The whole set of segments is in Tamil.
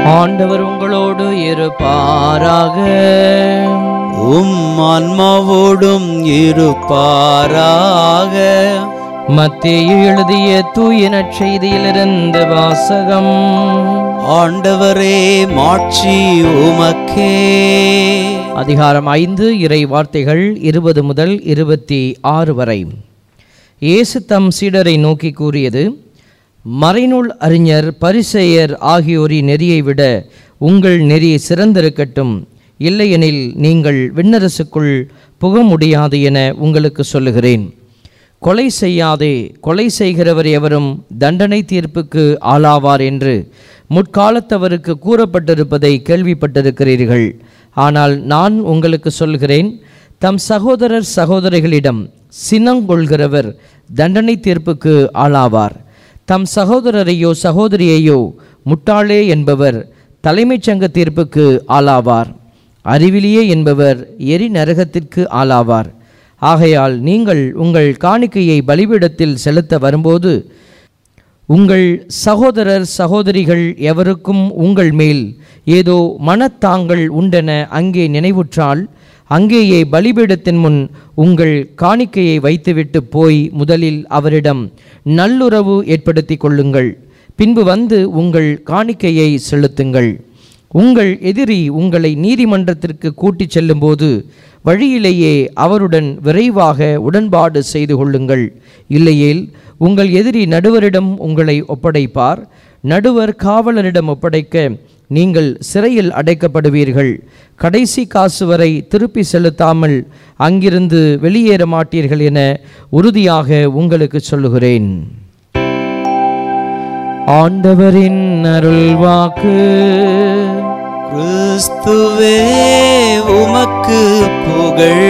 ஆண்டவர் உங்களோடு இருப்பாராக உம் ஆன்மாவோடும் இருப்பாராக மத்தேயு எழுதிய தூய நற்செய்தியிலிருந்து வாசகம் ஆண்டவரே மாட்சி உமக்கே அதிகாரம் ஐந்து இறை வார்த்தைகள் இருபது முதல் இருபத்தி ஆறு வரை இயேசு தம் சீடரை நோக்கி கூறியது மறைநூல் அறிஞர் பரிசேயர் ஆகியோரின் நெறியை விட உங்கள் நெறி சிறந்திருக்கட்டும் இல்லையெனில் நீங்கள் விண்ணரசுக்குள் புக முடியாது என உங்களுக்கு சொல்லுகிறேன் கொலை செய்யாதே கொலை செய்கிறவர் எவரும் தண்டனை தீர்ப்புக்கு ஆளாவார் என்று முற்காலத்தவருக்கு கூறப்பட்டிருப்பதை கேள்விப்பட்டிருக்கிறீர்கள் ஆனால் நான் உங்களுக்கு சொல்கிறேன் தம் சகோதரர் சகோதரிகளிடம் சினங்கொள்கிறவர் தண்டனை தீர்ப்புக்கு ஆளாவார் தம் சகோதரரையோ சகோதரியையோ முட்டாளே என்பவர் தலைமைச் சங்க தீர்ப்புக்கு ஆளாவார் அறிவிலியே என்பவர் எரி நரகத்திற்கு ஆளாவார் ஆகையால் நீங்கள் உங்கள் காணிக்கையை பலிபீடத்தில் செலுத்த வரும்போது உங்கள் சகோதரர் சகோதரிகள் எவருக்கும் உங்கள் மேல் ஏதோ மனத்தாங்கள் உண்டென அங்கே நினைவுற்றால் அங்கேயே பலிபீடத்தின் முன் உங்கள் காணிக்கையை வைத்துவிட்டு போய் முதலில் அவரிடம் நல்லுறவு ஏற்படுத்தி கொள்ளுங்கள் பின்பு வந்து உங்கள் காணிக்கையை செலுத்துங்கள் உங்கள் எதிரி உங்களை நீதிமன்றத்திற்கு கூட்டிச் செல்லும்போது வழியிலேயே அவருடன் விரைவாக உடன்பாடு செய்து கொள்ளுங்கள் இல்லையேல் உங்கள் எதிரி நடுவரிடம் உங்களை ஒப்படைப்பார் நடுவர் காவலரிடம் ஒப்படைக்க நீங்கள் சிறையில் அடைக்கப்படுவீர்கள் கடைசி காசு வரை திருப்பி செலுத்தாமல் அங்கிருந்து வெளியேற மாட்டீர்கள் என உறுதியாக உங்களுக்கு சொல்லுகிறேன் ஆண்டவரின் அருள்வாக்கு கிறிஸ்துவே உமக்கு புகழ்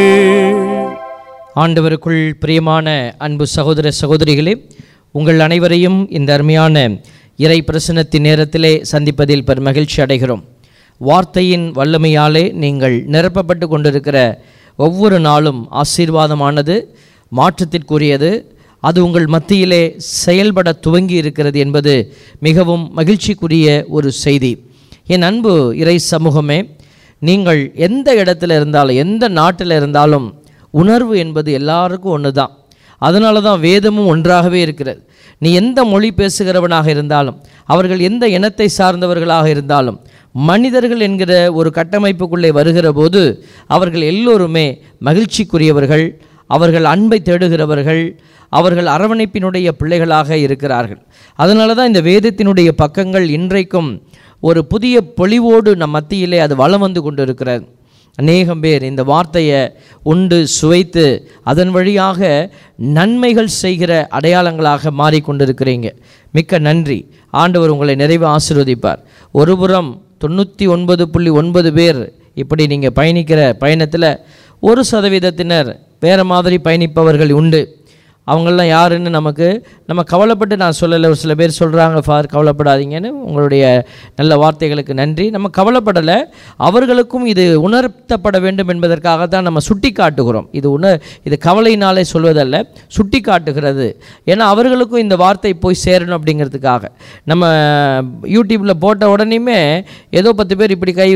ஆண்டவருக்குள் பிரியமான அன்பு சகோதர சகோதரிகளே உங்கள் அனைவரையும் இந்த அருமையான இறை பிரசனத்தின் நேரத்திலே சந்திப்பதில் பெரும் மகிழ்ச்சி அடைகிறோம் வார்த்தையின் வல்லமையாலே நீங்கள் நிரப்பப்பட்டு கொண்டிருக்கிற ஒவ்வொரு நாளும் ஆசீர்வாதமானது மாற்றத்திற்குரியது அது உங்கள் மத்தியிலே செயல்பட துவங்கி இருக்கிறது என்பது மிகவும் மகிழ்ச்சிக்குரிய ஒரு செய்தி என் அன்பு இறை சமூகமே நீங்கள் எந்த இடத்துல இருந்தாலும் எந்த நாட்டில் இருந்தாலும் உணர்வு என்பது எல்லாருக்கும் ஒன்று தான் அதனால தான் வேதமும் ஒன்றாகவே இருக்கிறது நீ எந்த மொழி பேசுகிறவனாக இருந்தாலும் அவர்கள் எந்த இனத்தை சார்ந்தவர்களாக இருந்தாலும் மனிதர்கள் என்கிற ஒரு கட்டமைப்புக்குள்ளே வருகிற போது அவர்கள் எல்லோருமே மகிழ்ச்சிக்குரியவர்கள் அவர்கள் அன்பை தேடுகிறவர்கள் அவர்கள் அரவணைப்பினுடைய பிள்ளைகளாக இருக்கிறார்கள் அதனால தான் இந்த வேதத்தினுடைய பக்கங்கள் இன்றைக்கும் ஒரு புதிய பொலிவோடு நம் மத்தியிலே அது வளம் வந்து கொண்டு இருக்கிறது அநேகம் பேர் இந்த வார்த்தையை உண்டு சுவைத்து அதன் வழியாக நன்மைகள் செய்கிற அடையாளங்களாக மாறிக்கொண்டிருக்கிறீங்க மிக்க நன்றி ஆண்டவர் உங்களை நிறைவு ஆசீர்வதிப்பார் ஒருபுறம் தொண்ணூற்றி ஒன்பது புள்ளி ஒன்பது பேர் இப்படி நீங்கள் பயணிக்கிற பயணத்தில் ஒரு சதவீதத்தினர் வேறு மாதிரி பயணிப்பவர்கள் உண்டு அவங்களாம் யாருன்னு நமக்கு நம்ம கவலைப்பட்டு நான் சொல்லலை ஒரு சில பேர் சொல்கிறாங்க ஃபார் கவலைப்படாதீங்கன்னு உங்களுடைய நல்ல வார்த்தைகளுக்கு நன்றி நம்ம கவலைப்படலை அவர்களுக்கும் இது உணர்த்தப்பட வேண்டும் என்பதற்காக தான் நம்ம சுட்டி காட்டுகிறோம் இது உணர் இது கவலையினாலே சொல்வதல்ல சுட்டி காட்டுகிறது ஏன்னா அவர்களுக்கும் இந்த வார்த்தை போய் சேரணும் அப்படிங்கிறதுக்காக நம்ம யூடியூப்பில் போட்ட உடனேயுமே ஏதோ பத்து பேர் இப்படி கை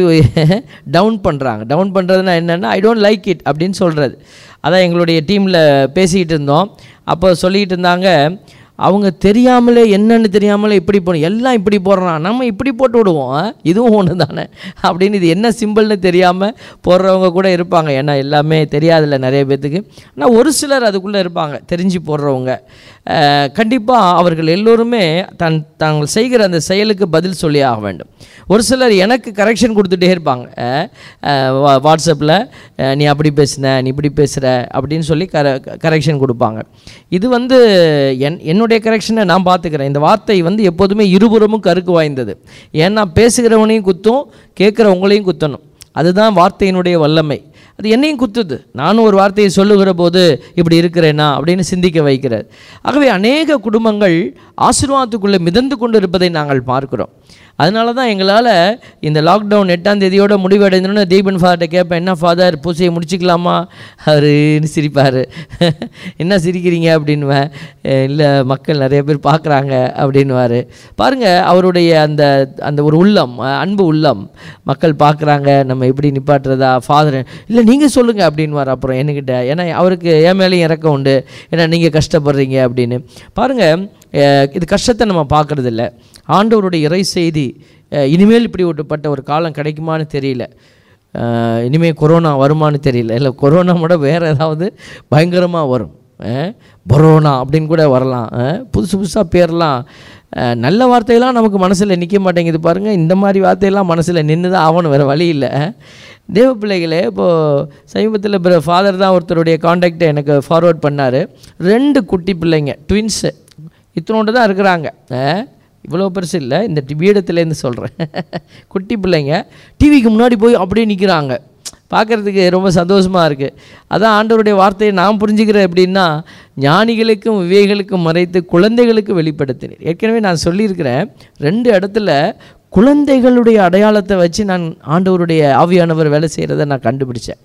டவுன் பண்ணுறாங்க டவுன் பண்ணுறதுனா என்னென்னா ஐ டோன்ட் லைக் இட் அப்படின்னு சொல்கிறது அதான் எங்களுடைய டீமில் பேசிக்கிட்டு இருந்தோம் அப்போ சொல்லிக்கிட்டு இருந்தாங்க அவங்க தெரியாமலே என்னன்னு தெரியாமலே இப்படி போகணும் எல்லாம் இப்படி போடுறான் நம்ம இப்படி போட்டு விடுவோம் ஆ? இதுவும் ஒன்று தானே அப்படின்னு இது என்ன சிம்பிள்னு தெரியாமல் போடுறவங்க கூட இருப்பாங்க ஏன்னா எல்லாமே தெரியாதில்ல நிறைய பேர்த்துக்கு ஆனால் ஒரு சிலர் அதுக்குள்ளே இருப்பாங்க தெரிஞ்சு போடுறவங்க கண்டிப்பாக அவர்கள் எல்லோருமே தன் தாங்கள் செய்கிற அந்த செயலுக்கு பதில் சொல்லி ஆக வேண்டும் ஒரு சிலர் எனக்கு கரெக்ஷன் கொடுத்துட்டே இருப்பாங்க வாட்ஸ்அப்பில் நீ அப்படி பேசுன நீ இப்படி பேசுகிற அப்படின்னு சொல்லி கர கரெக்ஷன் கொடுப்பாங்க இது வந்து என் என்னுடைய கரெக்ஷனை நான் பார்த்துக்கிறேன் இந்த வார்த்தை வந்து எப்போதுமே இருபுறமும் கருக்கு வாய்ந்தது ஏன்னா பேசுகிறவனையும் குத்தும் கேட்குறவங்களையும் குத்தணும் அதுதான் வார்த்தையினுடைய வல்லமை அது என்னையும் குத்துது நானும் ஒரு வார்த்தையை சொல்லுகிற போது இப்படி இருக்கிறேனா அப்படின்னு சிந்திக்க வைக்கிறது ஆகவே அநேக குடும்பங்கள் ஆசீர்வாதத்துக்குள்ளே மிதந்து கொண்டு இருப்பதை நாங்கள் பார்க்கிறோம் அதனால தான் எங்களால் இந்த லாக்டவுன் எட்டாம் தேதியோட முடிவடைந்தோன்னு தீபன் ஃபாதர்கிட்ட கேட்பேன் என்ன ஃபாதர் பூசையை முடிச்சுக்கலாமா அவர் சிரிப்பார் என்ன சிரிக்கிறீங்க அப்படின்வேன் இல்லை மக்கள் நிறைய பேர் பார்க்குறாங்க அப்படின்வார் பாருங்கள் அவருடைய அந்த அந்த ஒரு உள்ளம் அஹ், அன்பு உள்ளம் மக்கள் பார்க்குறாங்க நம்ம எப்படி நிப்பாட்டுறதா ஃபாதர் இல்லை நீங்கள் சொல்லுங்கள் அப்படின்வார் அப்புறம் என்கிட்ட ஏன்னா அவருக்கு என் மேலேயும் இறக்கம் உண்டு ஏன்னா நீங்கள் கஷ்டப்படுறீங்க அப்படின்னு பாருங்கள் இது கஷ்டத்தை நம்ம பார்க்குறதில்ல ஆண்டவருடைய இறை செய்தி அஹ், இனிமேல் இப்படி ஒட்டுப்பட்ட ஒரு காலம் கிடைக்குமான்னு தெரியல அஹ், இனிமே கொரோனா வருமான்னு தெரியல இல்லை கொரோனா கூட வேறு ஏதாவது பயங்கரமாக வரும் அஹ், பொரோனா அப்படின்னு கூட வரலாம் அஹ், புதுசு புதுசாக பேர்லாம் அஹ், நல்ல வார்த்தையெல்லாம் நமக்கு மனசில் நிற்க மாட்டேங்குது பாருங்கள் இந்த மாதிரி வார்த்தையெல்லாம் மனசில் நின்று தான் ஆகணும் வேறு வழி இல்லை தேவ பிள்ளைகளே இப்போது சமீபத்தில் பிற ஃபாதர் தான் ஒருத்தருடைய காண்டாக்டை எனக்கு ஃபார்வர்ட் பண்ணார் ரெண்டு குட்டி பிள்ளைங்க ட்வின்ஸு இத்தனோண்டு தான் இருக்கிறாங்க அஹ், இவ்வளோ பெருசு இல்லை இந்த டி- வீடத்துலேருந்து சொல்கிறேன் குட்டி பிள்ளைங்க டிவிக்கு முன்னாடி போய் அப்படியே நிற்கிறாங்க பார்க்குறதுக்கு ரொம்ப சந்தோஷமாக இருக்குது அதான் ஆண்டவருடைய வார்த்தையை நான் புரிஞ்சுக்கிறேன் எப்படின்னா ஞானிகளுக்கும் விவேகளுக்கும் மறைத்து குழந்தைகளுக்கு வெளிப்படுத்தினேன் ஏற்கனவே நான் சொல்லியிருக்கிறேன் ரெண்டு இடத்துல குழந்தைகளுடைய அடையாளத்தை வச்சு நான் ஆண்டவருடைய ஆவியானவர் வேலை செய்கிறத நான் கண்டுபிடிச்சேன்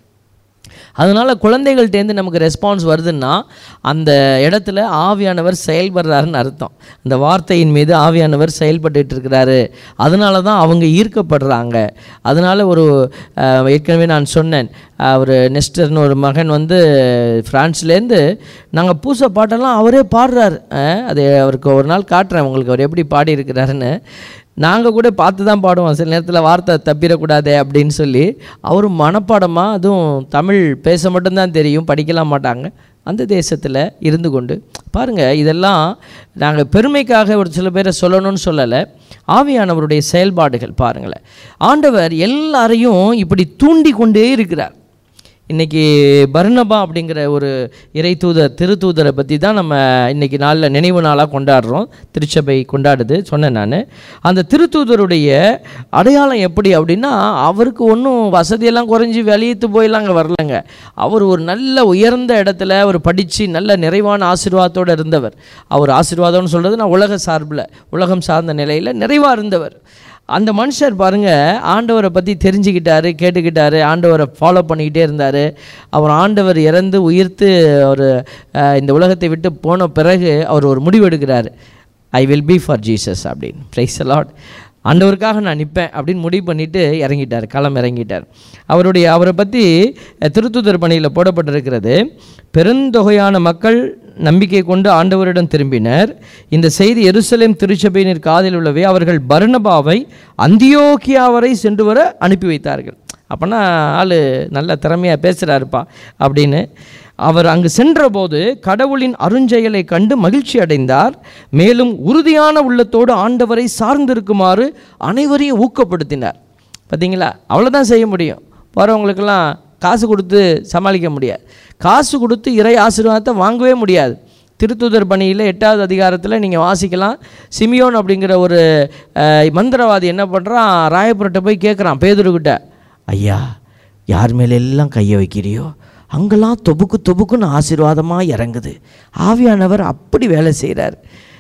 அதனால் குழந்தைகள்ட்டேருந்து நமக்கு ரெஸ்பான்ஸ் வருதுன்னா அந்த இடத்துல ஆவியானவர் செயல்படுறாருன்னு அர்த்தம் அந்த வார்த்தையின் மீது ஆவியானவர் செயல்பட்டுட்டு இருக்கிறாரு அதனால தான் அவங்க ஈர்க்கப்படுறாங்க அதனால் ஒரு அஹ், ஏற்கனவே நான் சொன்னேன் அவர் நெஸ்டர்னு ஒரு மகன் வந்து ஃப்ரான்ஸ்லேருந்து நாங்கள் பூசை பாட்டெல்லாம் அவரே பாடுறாரு அஹ், அது அவருக்கு ஒரு நாள் காட்டுறேன் உங்களுக்கு அவர் எப்படி பாடியிருக்கிறாருன்னு நாங்கள் கூட பார்த்து தான் பாடுவோம் சில நேரத்தில் வார்த்தை தப்பிடக்கூடாதே அப்படின்னு சொல்லி அவர் மனப்பாடமாக அதுவும் தமிழ் பேச மட்டும்தான் தெரியும் படிக்கலாம் மாட்டாங்க அந்த தேசத்தில் இருந்து கொண்டு பாருங்கள் இதெல்லாம் நாங்கள் பெருமைக்காக ஒரு சில பேரை சொல்லணும்னு சொல்லலை ஆவியானவருடைய செயல்பாடுகள் பாருங்களேன் ஆண்டவர் எல்லாரையும் இப்படி தூண்டி கொண்டே இருக்கிறார் இன்றைக்கி பர்னபா அப்படிங்கிற ஒரு இறை தூதர் திருத்தூதரை பற்றி தான் நம்ம இன்றைக்கி நாளில் நினைவு நாளாக கொண்டாடுறோம் திருச்சபை கொண்டாடுது சொன்னேன் நான் அந்த திருத்தூதருடைய அடையாளம் எப்படி அப்படின்னா அவருக்கு ஒன்றும் வசதியெல்லாம் குறைஞ்சி வெளியேத்து போயெல்லாம் அங்கே வரலங்க அவர் ஒரு நல்ல உயர்ந்த இடத்துல அவர் படித்து நல்ல நிறைவான ஆசீர்வாதத்தோடு இருந்தவர் அவர் ஆசீர்வாதம்னு சொல்கிறது நான் உலக சார்பில் உலகம் சார்ந்த நிலையில் நிறைவாக இருந்தவர் அந்த மனுஷர் பாருங்க ஆண்டவரை பற்றி தெரிஞ்சுக்கிட்டாரு கேட்டுக்கிட்டாரு ஆண்டவரை ஃபாலோ பண்ணிக்கிட்டே இருந்தார் அவர் ஆண்டவர் இறந்து உயிர்த்து அவர் அஹ், இந்த உலகத்தை விட்டு போன பிறகு அவர் ஒரு முடிவு எடுக்கிறார் I will be for Jesus அப்படின்னு ப்ரைஸ் லாட் ஆண்டவருக்காக நான் நிற்பேன் அப்படின்னு முடிவு பண்ணிட்டு இறங்கிட்டார் களம் இறங்கிட்டார் அவருடைய அவரை பற்றி அஹ், திருத்துதர் பணியில் போடப்பட்டிருக்கிறது பெருந்தொகையான மக்கள் நம்பிக்கை கொண்டு ஆண்டவரிடம் திரும்பினர் இந்த செய்தி எருசலேம் திருச்சபையினர் காதில் உள்ளவே அவர்கள் பர்னபாவை அந்தியோக்கியா வரை சென்று வர அனுப்பி வைத்தார்கள் அப்போனா ஆள் நல்ல திறமையாக பேசுகிறாருப்பா அப்படின்னு அவர் அங்கு சென்றபோது கடவுளின் அருஞ்செயலை கண்டு மகிழ்ச்சி அடைந்தார் மேலும் உறுதியான உள்ளத்தோடு ஆண்டவரை சார்ந்திருக்குமாறு அனைவரையும் ஊக்கப்படுத்தினார் பார்த்தீங்களா அவ்வளோதான் செய்ய முடியும் போகிறவங்களுக்கெல்லாம் காசு கொடுத்து சமாளிக்க முடியாது காசு கொடுத்து இறை ஆசீர்வாதத்தை வாங்கவே முடியாது திருத்துதர் பணியில் எட்டாவது அதிகாரத்தில் நீங்கள் வாசிக்கலாம் சிமியோன் அப்படிங்கிற ஒரு அஹ், மந்திரவாதி என்ன பண்ணுறான் ராயபுரத்தை போய் கேட்குறான் பேதுருக்கிட்ட ஐயா யார் மேல எல்லாம் கையை வைக்கிறியோ அங்கெல்லாம் தொபுக்கு தொபுக்குன்னு ஆசீர்வாதமாக இறங்குது ஆவியானவர் அப்படி வேலை செய்கிறார்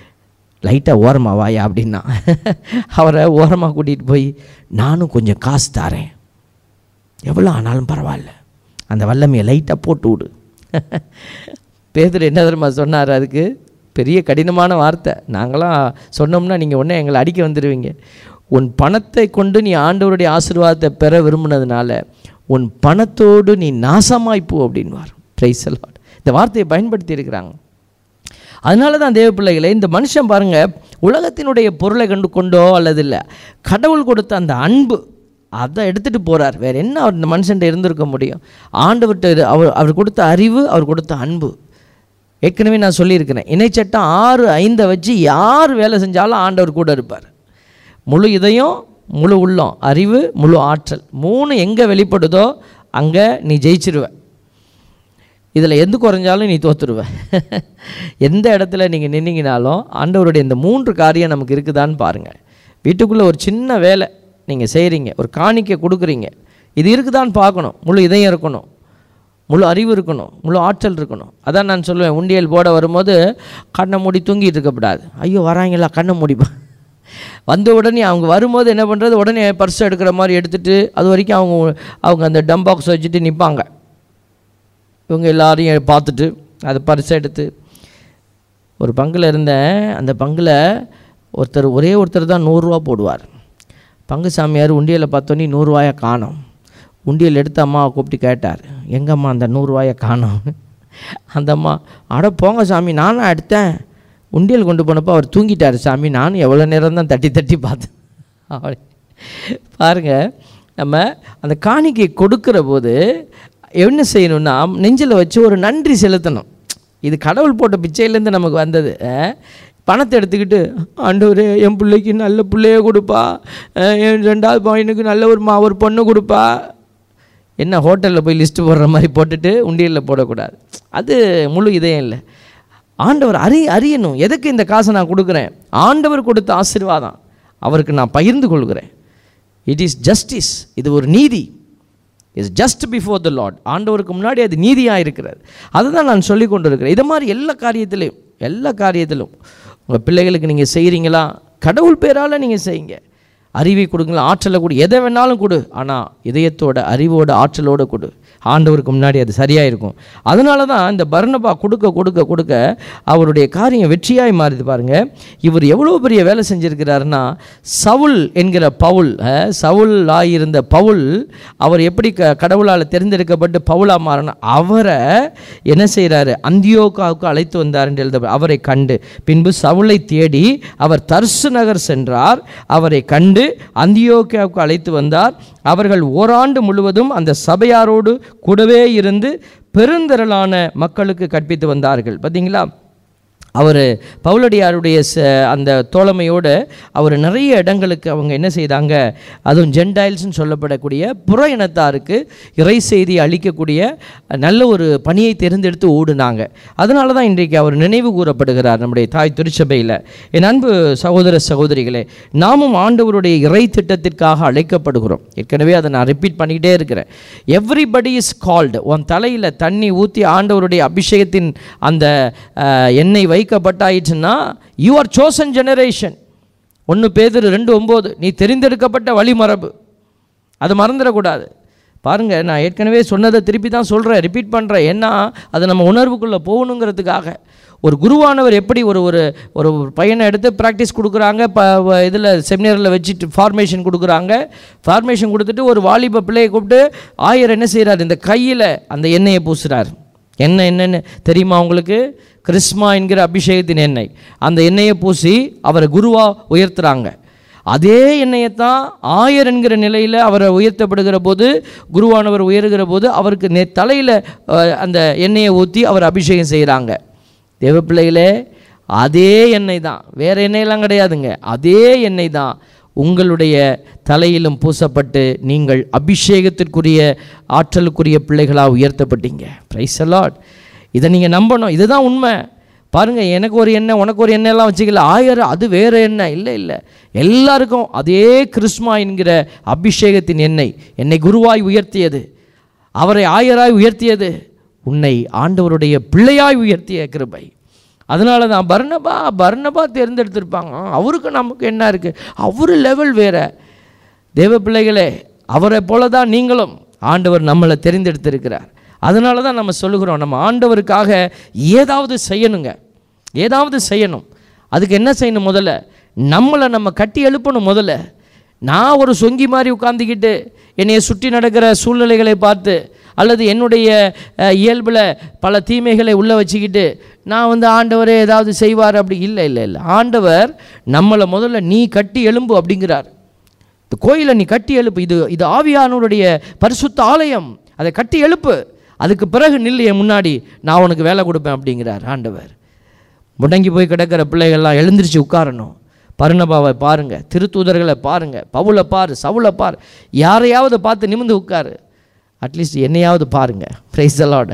லைட்டாக ஓரமாக வாயா அப்படின்னா அவரை ஓரமாக கூட்டிகிட்டு போய் நானும் கொஞ்சம் காசு தாரேன் எவ்வளோ ஆனாலும் பரவாயில்ல அந்த வல்லமையை லைட்டாக போட்டு விடு பேதர் என்ன தெரியுமா சொன்னார் அதுக்கு பெரிய கடினமான வார்த்தை நாங்களாம் சொன்னோம்னா நீங்கள் உடனே எங்களை அடிக்க வந்துடுவீங்க உன் பணத்தை கொண்டு நீ ஆண்டவருடைய ஆசீர்வாதத்தை பெற விரும்பினதுனால உன் பணத்தோடு நீ நாசமாய் போ அப்படின்வார் ப்ரைஸ் இந்த வார்த்தையை பயன்படுத்தி இருக்கிறாங்க அதனால தான் தேவ பிள்ளைகளே இந்த மனுஷன் பாருங்க உலகத்தினுடைய பொருளை கண்டு கொண்டோ அல்லது இல்லை கடவுள் கொடுத்த அந்த அன்பு அதை எடுத்துகிட்டு போகிறார் வேறு என்ன அவர் இந்த மனுஷன்ட்ட இருந்திருக்க முடியும் ஆண்டவர்கிட்ட இரு- அவர் அவர் கொடுத்த அறிவு அவர் கொடுத்த அன்பு ஏற்கனவே நான் சொல்லியிருக்கிறேன் இணைச்சட்டம் ஆறு ஐந்தை வச்சு யார் வேலை செஞ்சாலும் ஆண்டவர் கூட இருப்பார் முழு இதயம் முழு உள்ளம் அறிவு முழு ஆற்றல் மூணு எங்கே வெளிப்படுதோ அங்கே நீ ஜெயிச்சிருவ இதில் எந்த குறைஞ்சாலும் நீ தோத்துருவ எந்த இடத்துல நீங்கள் நின்னீங்கனாலும் ஆண்டவருடைய இந்த மூன்று காரியம் நமக்கு இருக்குதான்னு பாருங்கள் வீட்டுக்குள்ளே ஒரு சின்ன வேலை நீங்கள் செய்கிறீங்க ஒரு காணிக்கை கொடுக்குறீங்க இது இருக்குதான்னு பார்க்கணும் முழு இதயம் இருக்கணும் முழு அறிவு இருக்கணும் முழு ஆற்றல் இருக்கணும் அதான் நான் சொல்லுவேன் உண்டியல் போட வரும்போது கண்ணை மூடி தூங்கிட்டு இருக்கக்கூடாது ஐயோ வராங்களா கண்ணை மூடிப்பா வந்த உடனே அவங்க வரும்போது என்ன பண்ணுறது உடனே பர்ஸ் எடுக்கிற மாதிரி எடுத்துகிட்டு அது வரைக்கும் அவங்க அவங்க அந்த டம் பாக்ஸ் வச்சுட்டு நிற்பாங்க இவங்க எல்லாரையும் பார்த்துட்டு அதை பரிசை எடுத்து ஒரு பங்கில் இருந்தேன் அந்த பங்கில் ஒருத்தர் ஒரே ஒருத்தர் தான் நூறுரூவா போடுவார் பங்கு சாமியார் உண்டியலில் பார்த்தோன்னே நூறுரூவாயை காணோம் உண்டியல் எடுத்து அம்மாவை கூப்பிட்டு கேட்டார் எங்கம்மா அந்த நூறுரூவாயை காணோம் அந்த அம்மா அட போங்க சாமி நானும் எடுத்தேன் உண்டியல் கொண்டு போனப்போ அவர் தூங்கிட்டார் சாமி நானும் எவ்வளோ நேரம் தான் தட்டி தட்டி பார்த்தேன் அப்படி பாருங்கள் நம்ம அந்த காணிக்கை கொடுக்கிற போது என்ன செய்யணும்னா நெஞ்சில் வச்சு ஒரு நன்றி செலுத்தணும் இது கடவுள் போட்ட பிச்சையிலேருந்து நமக்கு வந்தது அஹ். பணத்தை எடுத்துக்கிட்டு ஆண்டவரே என் பிள்ளைக்கு நல்ல பிள்ளைய கொடுப்பா அஹ், என் ரெண்டாவது பையனுக்கு நல்ல ஒரு மா ஒரு பொண்ணு கொடுப்பா என்ன ஹோட்டலில் போய் லிஸ்ட்டு போடுற மாதிரி போட்டுட்டு உண்டியலில் போடக்கூடாது அது முழு இதயம் இல்லை ஆண்டவர் அறி அறியணும் எதுக்கு இந்த காசை நான் கொடுக்குறேன் ஆண்டவர் கொடுத்த ஆசீர்வாதம் அவருக்கு நான் பகிர்ந்து கொள்கிறேன் இட் இஸ் ஜஸ்டிஸ் இது ஒரு நீதி is just before the Lord ஆண்டவருக்கு முன்னாடி அது நீதியாக இருக்கிறது அதுதான் நான் சொல்லி கொண்டு இருக்கிறேன் இது மாதிரி எல்லா காரியத்திலையும் எல்லா காரியத்திலும் உங்கள் பிள்ளைகளுக்கு நீங்கள் செய்கிறீங்களா கடவுள் பேரால் நீங்கள் செய்யுங்க அறிவை கொடுங்களா ஆற்றலை கொடு எதை வேணாலும் கொடு ஆனால் இதயத்தோட அறிவோட ஆற்றலோட கொடு ஆண்டவருக்கு முன்னாடி அது சரியாக இருக்கும் அதனால தான் இந்த பர்ணபா கொடுக்க கொடுக்க கொடுக்க அவருடைய காரியம் வெற்றியாய் மாறுது பாருங்க இவர் எவ்வளோ பெரிய வேலை செஞ்சிருக்கிறாருன்னா சவுல் என்கிற பவுல் அஹ், சவுல் ஆயிருந்த பவுல் அவர் எப்படி க கடவுளால் தேர்ந்தெடுக்கப்பட்டு பவுலா மாறின அவரை என்ன செய்கிறாரு அந்தியோகாவுக்கு அழைத்து வந்தார் என்று எழுத அவரை கண்டு பின்பு சவுலை தேடி அவர் தர்சு நகர் சென்றார் அவரை கண்டு அந்தியோக்கியாவுக்கு அழைத்து வந்தார் அவர்கள் ஓராண்டு முழுவதும் அந்த சபையாரோடு கூடவே இருந்து பெருந்திரளான மக்களுக்கு கற்பித்து வந்தார்கள் பார்த்தீங்களா அவர் பவுலடியாருடைய ச அந்த தோழமையோடு அவர் நிறைய இடங்களுக்கு அவங்க என்ன செய்தாங்க அதுவும் ஜென்டைல்ஸ்னு சொல்லப்படக்கூடிய புற இனத்தாருக்கு இறை செய்தி அளிக்கக்கூடிய நல்ல ஒரு பணியை தேர்ந்தெடுத்து ஓடுனாங்க அதனால தான் இன்றைக்கு அவர் நினைவு கூறப்படுகிறார் நம்முடைய தாய் திருச்சபையில் என் அன்பு சகோதர சகோதரிகளே நாமும் ஆண்டவருடைய இறை திட்டத்திற்காக அழைக்கப்படுகிறோம் ஏற்கனவே அதை நான் ரிப்பீட் பண்ணிக்கிட்டே இருக்கிறேன் எவ்ரிபடி இஸ் கால்டு உன் தலையில் தண்ணி ஊற்றி ஆண்டவருடைய அபிஷேகத்தின் அந்த அஹ், எண்ணெய் வைக்கப்பட்டாயிடுச்சுன்னா யூ ஆர் சோசன் ஜெனரேஷன் ஒன்று பேதர் ரெண்டு ஒம்பது நீ தெரிந்தெடுக்கப்பட்ட வழிமரபு அதை மறந்துடக்கூடாது பாருங்க நான் ஏற்கனவே சொன்னதை திருப்பி தான் சொல்கிறேன் ரிப்பீட் பண்ணுறேன் ஏன்னா அது நம்ம உணர்வுக்குள்ளே போகணுங்கிறதுக்காக ஒரு குருவானவர் எப்படி ஒரு ஒரு ஒரு பையனை எடுத்து ப்ராக்டிஸ் கொடுக்குறாங்க ப இதில் செமினாரில் வச்சுட்டு ஃபார்மேஷன் கொடுக்குறாங்க ஃபார்மேஷன் கொடுத்துட்டு ஒரு வாலிப பிள்ளையை கூப்பிட்டு ஆயர் என்ன செய்கிறார் இந்த கையில் அந்த எண்ணெயை பூசுகிறார் என்ன என்னன்னு தெரியுமா உங்களுக்கு கிறிஸ்மா என்கிற அபிஷேகத்தின் எண்ணெய் அந்த எண்ணெயை பூசி அவரை குருவா உயர்த்துறாங்க அதே எண்ணெயைத்தான் ஆயர் என்கிற நிலையில் அவரை உயர்த்தப்படுகிற போது குருவானவர் உயர்கிற போது அவருக்கு நெ தலையில் அந்த எண்ணெயை ஊற்றி அவர் அபிஷேகம் செய்கிறாங்க தேவ பிள்ளைகளே அதே எண்ணெய் தான் வேறு எண்ணெயெல்லாம் கிடையாதுங்க அதே எண்ணெய் தான் உங்களுடைய தலையிலும் பூசப்பட்டு நீங்கள் அபிஷேகத்திற்குரிய ஆற்றலுக்குரிய பிள்ளைகளாக உயர்த்தப்பட்டீங்க பிரைஸ் லார்ட் இதை நீங்கள் நம்பணும் இதுதான் உண்மை பாருங்கள் எனக்கு ஒரு எண்ணெய் உனக்கு ஒரு எண்ணெய்லாம் வச்சுக்கல ஆயிரம் அது வேறு எண்ணெய் இல்லை இல்லை எல்லாருக்கும் அதே கிறிஸ்மா என்கிற அபிஷேகத்தின் எண்ணெய் என்னை குருவாய் உயர்த்தியது அவரை ஆயராய் உயர்த்தியது உன்னை ஆண்டவருடைய பிள்ளையாய் உயர்த்திய கிருபை அதனால தான் பர்ணபா பர்ணபா தேர்ந்தெடுத்திருப்பாங்க அவருக்கு நமக்கு என்ன இருக்குது அவர் லெவல் வேற தேவ பிள்ளைகளே அவரை போல தான் நீங்களும் ஆண்டவர் நம்மளை தெரிந்தெடுத்திருக்கிறார் அதனால தான் நம்ம சொல்லுகிறோம் நம்ம ஆண்டவருக்காக ஏதாவது செய்யணுங்க ஏதாவது செய்யணும் அதுக்கு என்ன செய்யணும் முதல்ல நம்மளை நம்ம கட்டி எழுப்பணும் முதல்ல நான் ஒரு சொங்கி மாதிரி உட்காந்துக்கிட்டு என்னைய சுற்றி நடக்கிற சூழ்நிலைகளை பார்த்து அல்லது என்னுடைய அஹ், இயல்பில் பல தீமைகளை உள்ளே வச்சுக்கிட்டு நான் வந்து ஆண்டவரே ஏதாவது செய்வார் அப்படி இல்லை இல்லை இல்லை ஆண்டவர் நம்மளை முதல்ல நீ கட்டி எழும்பு அப்படிங்கிறார் இந்த கோயிலை நீ கட்டி எழுப்பு இது இது ஆவியானவருடைய பரிசுத்த ஆலயம் அதை கட்டி எழுப்பு அதுக்கு பிறகு நில்லு என் முன்னாடி நான் உனக்கு வேலை கொடுப்பேன் அப்படிங்கிறார் ஆண்டவர் முடங்கி போய் கிடக்கிற பிள்ளைகள்லாம் எழுந்திருச்சு உட்காரணும் பருணபாவை பாருங்க திருத்தூதர்களை பாருங்க பவுலை பாரு சவுளை பாரு யாரையாவது பார்த்து நிமிந்து உட்காரு அட்லீஸ்ட் என்னையாவது பாருங்க பிரைஸ் லார்ட்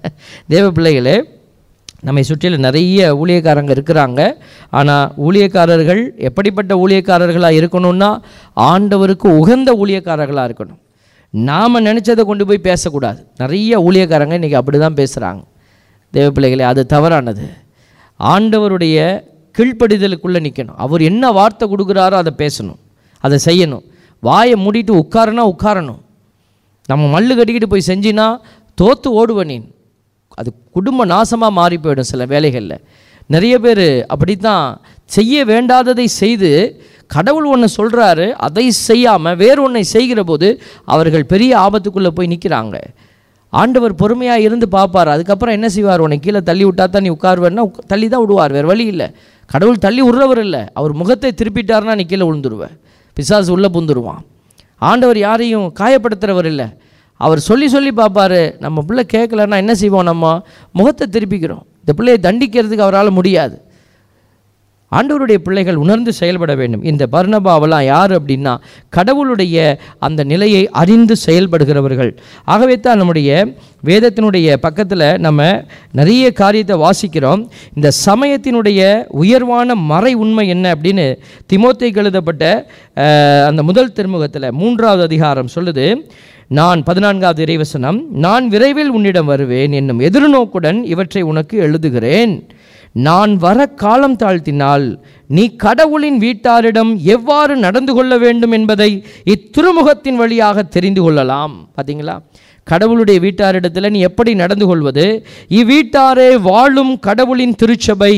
தேவ பிள்ளைகளே நம்மை சுற்றிலும் நிறைய ஊழியக்காரங்க இருக்கிறாங்க ஆனால் ஊழியக்காரர்கள் எப்படிப்பட்ட ஊழியக்காரர்களாக இருக்கணும்னா ஆண்டவருக்கு உகந்த ஊழியக்காரர்களாக இருக்கணும் நாம் நினச்சதை கொண்டு போய் பேசக்கூடாது நிறைய ஊழியக்காரங்க இன்றைக்கி அப்படி தான் பேசுகிறாங்க தேவ பிள்ளைகளே அது தவறானது ஆண்டவருடைய கீழ்ப்படிதலுக்குள்ளே நிற்கணும் அவர் என்ன வார்த்தை கொடுக்குறாரோ அதை பேசணும் அதை செய்யணும் வாயை மூடிட்டு உட்காரனா உட்காரணும் நம்ம மல்லு கட்டிக்கிட்டு போய் செஞ்சினா தோத்து ஓடுவ நீ அது குடும்ப நாசமாக மாறி போயிடும் சில வேலைகளில் நிறைய பேர் அப்படித்தான் செய்ய வேண்டாததை செய்து கடவுள் ஒன்று சொல்கிறாரு அதை செய்யாமல் வேறு ஒன்றை செய்கிற போது அவர்கள் பெரிய ஆபத்துக்குள்ளே போய் நிற்கிறாங்க ஆண்டவர் பொறுமையாக இருந்து பார்ப்பார் அதுக்கப்புறம் என்ன செய்வார் உன்னை கீழே தள்ளி விட்டா தான் நீ உட்காருவேன்னா உக்- தள்ளி தான் விடுவார் வேறு வழி இல்லை கடவுள் தள்ளி விடுறவர் இல்லை அவர் முகத்தை திருப்பிட்டாருன்னா நீ கீழே விழுந்துருவேன் பிசாசு உள்ளே புந்துருவான் ஆண்டவர் யாரையும் காயப்படுத்துகிறவர் இல்லை அவர் சொல்லி சொல்லி பார்ப்பாரு நம்ம பிள்ளை கேட்கலன்னா என்ன செய்வோம் நம்ம முகத்தை திருப்பிக்கிறோம் இந்த பிள்ளையை தண்டிக்கிறதுக்கு அவரால் முடியாது ஆண்டவருடைய பிள்ளைகள் உணர்ந்து செயல்பட வேண்டும் இந்த பர்ணபாவெல்லாம் யார் அப்படின்னா கடவுளுடைய அந்த நிலையை அறிந்து செயல்படுகிறவர்கள் ஆகவே தான் நம்முடைய வேதத்தினுடைய பக்கத்தில் நம்ம நிறைய காரியத்தை வாசிக்கிறோம் இந்த சமயத்தினுடைய உயர்வான மறை உண்மை என்ன அப்படின்னு திமோத்தேக்கு எழுதப்பட்ட அஹ், அந்த முதல் திருமுகத்தில் மூன்றாவது அதிகாரம் சொல்லுது நான் பதினான்காவது இறைவசனம் நான் விரைவில் உன்னிடம் வருவேன் என்னும் எதிர்நோக்குடன் இவற்றை உனக்கு எழுதுகிறேன் நான் வர காலம் தாழ்த்தினால் நீ கடவுளின் வீட்டாரிடம் எவ்வாறு நடந்து கொள்ள வேண்டும் என்பதை இத்திருமுகத்தின் வழியாக தெரிந்து கொள்ளலாம் பார்த்தீங்களா கடவுளுடைய வீட்டாரிடத்தில் நீ எப்படி நடந்து கொள்வது இவ்வீட்டாரே வாழும் கடவுளின் திருச்சபை